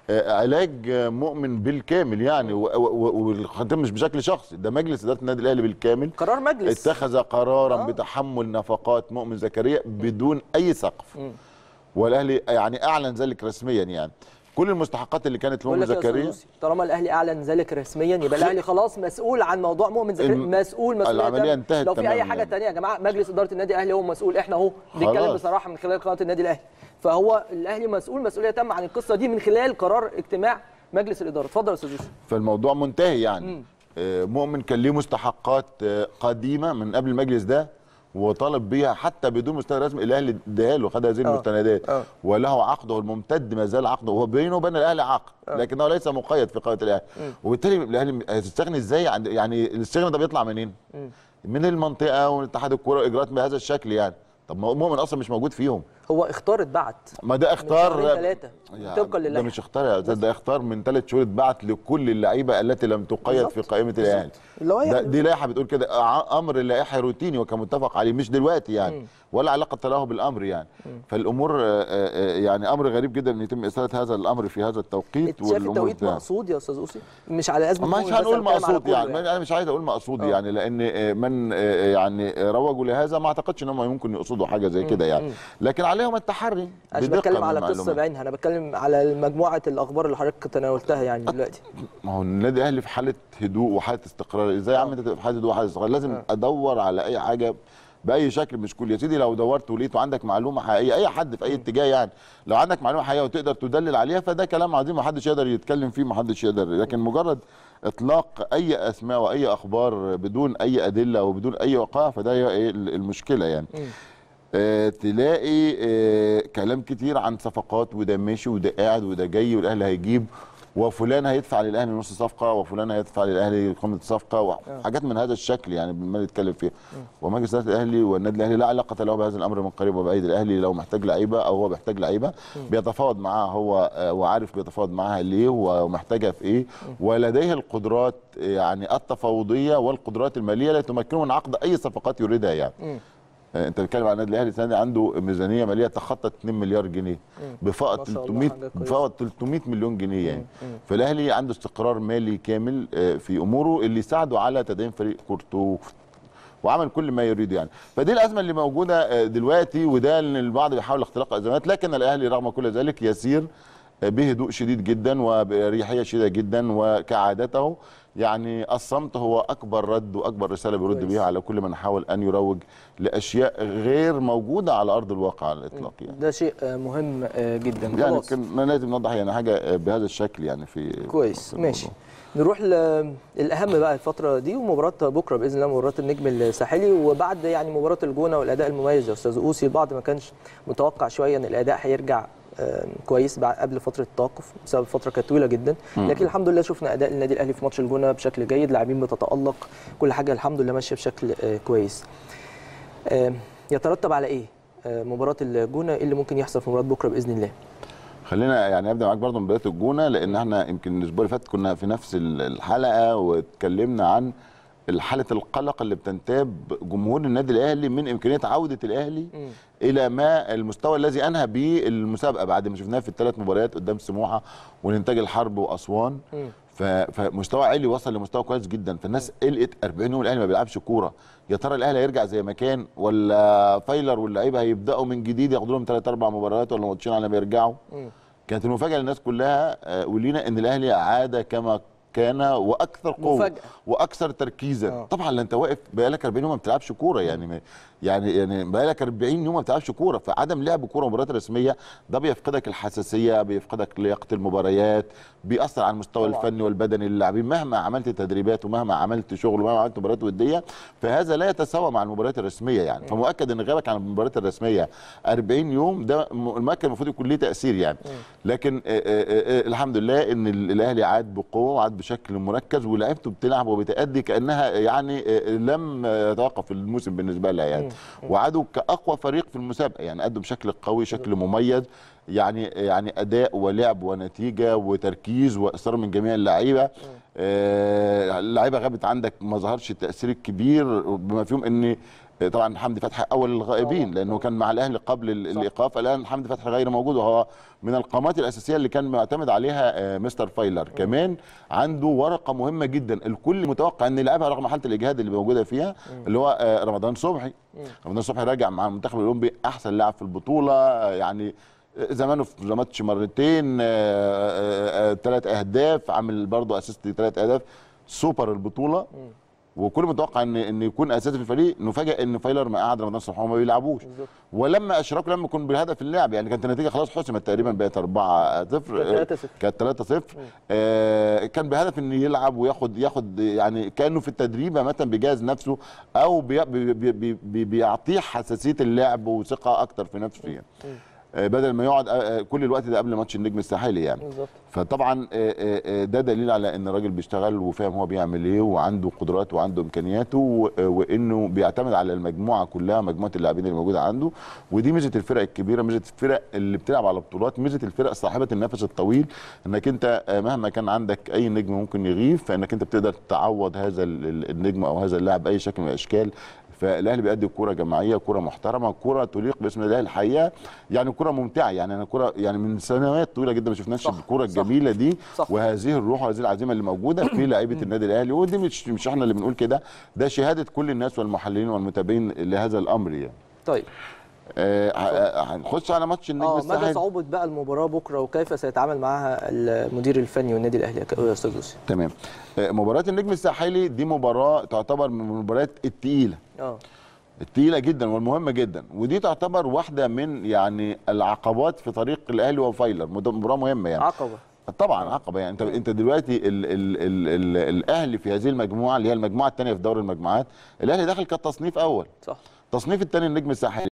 آه، علاج آه، مؤمن بالكامل يعني و- و- و- والختام مش بشكل شخصي ده مجلس اداره النادي الاهلي بالكامل قرار مجلس اتخذ قرارا آه. بتحمل نفقات مؤمن زكريا بدون اي سقف مم. والاهلي يعني اعلن ذلك رسميا يعني كل المستحقات اللي كانت بقول لمؤمن لك يا أستاذ زكريا يوسف، طالما الاهلي اعلن ذلك رسميا يبقى الاهلي خلاص مسؤول عن موضوع مؤمن زكريا الم- مسؤول مسؤوليه العملية تامة. انتهت لو في اي تماماً حاجه يعني. تانية يا جماعه مجلس اداره النادي الاهلي هو مسؤول احنا اهو بنتكلم خلاص. بصراحه من خلال قناه النادي الاهلي فهو الاهلي مسؤول مسؤوليه تامه عن القصه دي من خلال قرار اجتماع مجلس الاداره اتفضل يا استاذ يوسف فالموضوع منتهي يعني آه، مؤمن كان ليه مستحقات آه، قديمه من قبل المجلس ده وطالب بيها حتى بدون مستند رسمي الاهلي اداها له خد هذه آه. المستندات آه. وله عقده الممتد ما زال عقده وهو بينه وبين الاهلي عقد لكنه ليس مقيد في قائمه الاهلي وبالتالي الاهلي هتستغني ازاي عن يعني الاستغناء ده بيطلع منين؟ من المنطقه ومن اتحاد الكوره واجراءات بهذا الشكل يعني طب ما هو مؤمن اصلا مش موجود فيهم هو اختار اتبعت ما ده اختار ثلاثه يعني طبقا ده لله مش اختار يا استاذ ده اختار من ثلاث شهور اتبعت لكل اللعيبه التي لم تقيد بالظبط. في قائمه الاهلي اللوائح ده دي لائحه بتقول كده ع- امر اللائحه روتيني وكان متفق عليه مش دلوقتي يعني ولا علاقه له بالامر يعني فالامور آه، آه، يعني امر غريب جدا ان يتم اثاره هذا الامر في هذا التوقيت انت شايف التوقيت ده. مقصود يا استاذ اوسي مش على ازمه مش مؤمن بس، هنقول أنا بتكلم على مقصود كله يعني انا مش عايز اقول مقصود آه. يعني لان آه، من آه، يعني روجوا لهذا ما اعتقدش ان هم ممكن يقصدوا حاجه زي كده يعني لكن عليهم التحري انا مش بدقة بتكلم من على قصه المعلومات. بعينها انا بتكلم على مجموعه الاخبار اللي حضرتك تناولتها يعني دلوقتي ما هو النادي الاهلي في حاله هدوء وحاله استقرار ازاي يا عم انت تبقى في حاله هدوء وحاله استقرار لازم ادور على اي حاجه باي شكل مش كل يا سيدي لو دورت ولقيت وعندك معلومه حقيقيه اي حد في اي اتجاه يعني لو عندك معلومه حقيقيه وتقدر تدلل عليها فده كلام عظيم ما حدش يقدر يتكلم فيه ما حدش يقدر لكن مجرد اطلاق اي اسماء واي اخبار بدون اي ادله وبدون اي وقائع فده هي ايه المشكله يعني آه، تلاقي آه، كلام كتير عن صفقات وده ماشي وده قاعد وده جاي والاهلي هيجيب وفلان هيدفع للاهلي نص صفقه وفلان هيدفع للاهلي قيمه صفقه وحاجات من هذا الشكل يعني ما نتكلم فيها ومجلس اداره الاهلي والنادي الاهلي لا علاقه له بهذا الامر من قريب وبعيد الاهلي لو محتاج لعيبه او هو بيحتاج لعيبه بيتفاوض معاه هو آه، وعارف بيتفاوض معاها ليه ومحتاجها في ايه ولديه القدرات آه، يعني التفاوضيه والقدرات الماليه التي تمكنه من عقد اي صفقات يريدها يعني آه، انت بتتكلم عن النادي الاهلي السنه دي عنده ميزانيه ماليه تخطى 2 مليار جنيه بفائض ما شاء الله، 300 حاجة كويسة. بفائض 300 مليون جنيه يعني فالاهلي عنده استقرار مالي كامل آه، في اموره اللي يساعده على تدعيم فريق كورتو وعمل كل ما يريد يعني فدي الازمه اللي موجوده آه، دلوقتي وده اللي البعض بيحاول اختلاق ازمات لكن الاهلي رغم كل ذلك يسير آه، بهدوء شديد جدا وباريحيه شديده جدا وكعادته يعني الصمت هو اكبر رد واكبر رساله بيرد كويس. بيها على كل من حاول ان يروج لاشياء غير موجوده على ارض الواقع على الاطلاق يعني ده شيء آه، مهم آه، جدا يعني خلاص كان لازم نوضح يعني حاجه آه، بهذا الشكل يعني في كويس في ماشي الموضوع. نروح للاهم بقى الفتره دي ومباراه بكره باذن الله مباراه النجم الساحلي وبعد يعني مباراه الجونه والاداء المميز يا استاذ اوسي البعض ما كانش متوقع شويه ان الاداء هيرجع آه، كويس بعد قبل فتره التوقف بسبب فتره كانت طويله جدا لكن الحمد لله شفنا اداء النادي الاهلي في ماتش الجونه بشكل جيد لاعبين بتتالق كل حاجه الحمد لله ماشيه بشكل آه، كويس آه، يترتب على ايه آه، مباراه الجونه ايه اللي ممكن يحصل في مباراه بكره باذن الله خلينا يعني ابدا معاك برضه من بدايه الجونه لان احنا يمكن الاسبوع اللي فات كنا في نفس ال- الحلقه واتكلمنا عن حاله القلق اللي بتنتاب جمهور النادي الاهلي من امكانيه عوده الاهلي الى ما المستوى الذي انهى به المسابقه بعد ما شفناه في الثلاث مباريات قدام سموحه والانتاج الحرب واسوان ف- فمستوى عالي وصل لمستوى كويس جدا فالناس قلقت 40 يوم الاهلي ما بيلعبش كوره يا ترى الاهلي هيرجع زي ما كان ولا فايلر واللعيبه هيبداوا من جديد ياخدوا لهم ثلاث اربع مباريات ولا ماتشين على ما يرجعوا كانت المفاجاه للناس كلها آه، ولينا ان الاهلي عاد كما كان واكثر قوه مفاجأة. واكثر تركيزا آه. طبعا لا انت واقف بقالك 40 يوم ما بتلعبش كوره يعني ما- يعني يعني بقالك 40 يوم ما بتلعبش كوره فعدم لعب كوره مباريات رسميه ده بيفقدك الحساسيه بيفقدك لياقه المباريات بيأثر على المستوى طبعاً. الفني والبدني للاعبين مهما عملت تدريبات ومهما عملت شغل ومهما عملت مباريات وديه فهذا لا يتساوى مع المباريات الرسميه يعني فمؤكد ان غيابك عن المباريات الرسميه 40 يوم ده م- المؤكد المفروض يكون ليه تاثير يعني لكن آه، آه، آه، الحمد لله ان ال- الاهلي عاد بقوه وعاد بشكل مركز ولاعيبته بتلعب وبتأدي كانها يعني آه، لم يتوقف الموسم بالنسبه لها يعني وعادوا كاقوى فريق في المسابقه يعني ادوا بشكل قوي شكل مميز يعني يعني اداء ولعب ونتيجه وتركيز واصرار من جميع اللعيبه آه، اللعيبه غابت عندك ما ظهرش التاثير الكبير بما فيهم ان آه، طبعا حمدي فتحي اول الغائبين لانه كان مع الاهلي قبل ال- الايقاف الان حمدي فتحي غير موجود وهو من القامات الاساسيه اللي كان معتمد عليها آه، مستر فايلر كمان عنده ورقه مهمه جدا الكل متوقع ان يلعبها رغم حاله الاجهاد اللي موجوده فيها اللي هو آه، رمضان صبحي رمضان صبحي راجع مع المنتخب الاولمبي احسن لاعب في البطوله آه، يعني زمانه في ماتش مرتين ثلاث اهداف عامل برضه اسيست ثلاث اهداف سوبر البطوله وكل متوقع ان ان يكون اساسي في الفريق نفاجئ ان فايلر ما قعد رمضان صبحي وما بيلعبوش ولما اشركوا لما يكون بهدف اللعب يعني كانت النتيجه خلاص حسمت تقريبا بقت 4 0 كانت 3-0. كانت 3 0 آه كان بهدف ان يلعب وياخد ياخد يعني كانه في التدريب مثلا بيجهز نفسه او بي بي بي بي بيعطيه حساسيه اللعب وثقه اكتر في نفسه يعني آه، بدل ما يقعد آه، آه، كل الوقت ده قبل ماتش النجم الساحلي يعني بالظبط فطبعا آه، آه، آه، ده دليل على ان الراجل بيشتغل وفاهم هو بيعمل ايه وعنده قدرات وعنده امكانياته و- آه، وانه بيعتمد على المجموعه كلها مجموعه اللاعبين اللي موجوده عنده ودي ميزه الفرق الكبيره ميزه الفرق اللي بتلعب على بطولات ميزه الفرق صاحبه النفس الطويل انك انت آه، مهما كان عندك اي نجم ممكن يغيب فانك انت بتقدر تعوض هذا ال- ال- النجم او هذا اللاعب باي شكل من الاشكال فالاهلي بيأدي كوره جماعيه كوره محترمه كوره تليق باسم الاهلي الحقيقه يعني كوره ممتعه يعني انا كوره يعني من سنوات طويله جدا ما شفناش صح، الكوره صح، الجميله دي صح. وهذه الروح وهذه العزيمه اللي موجوده في لعيبه النادي الاهلي ودي مش مش احنا اللي بنقول كده ده شهاده كل الناس والمحللين والمتابعين لهذا الامر يعني طيب آه، ه- هنخش على ماتش النجم اه مدى الساحلي صعوبه بقى المباراه بكره وكيف سيتعامل معها المدير الفني والنادي الاهلي يا استاذ يوسف تمام آه، مباراه النجم الساحلي دي مباراه تعتبر من المباريات الثقيله اه التقيله جدا والمهمه جدا ودي تعتبر واحده من يعني العقبات في طريق الاهلي وفايلر مد- مباراه مهمه يعني عقبه طبعا عقبه يعني انت انت دلوقتي ال ال ال ال الاهلي في هذه المجموعه اللي هي المجموعه الثانيه في دوري المجموعات الاهلي داخل كتصنيف اول صح تصنيف الثاني النجم الساحلي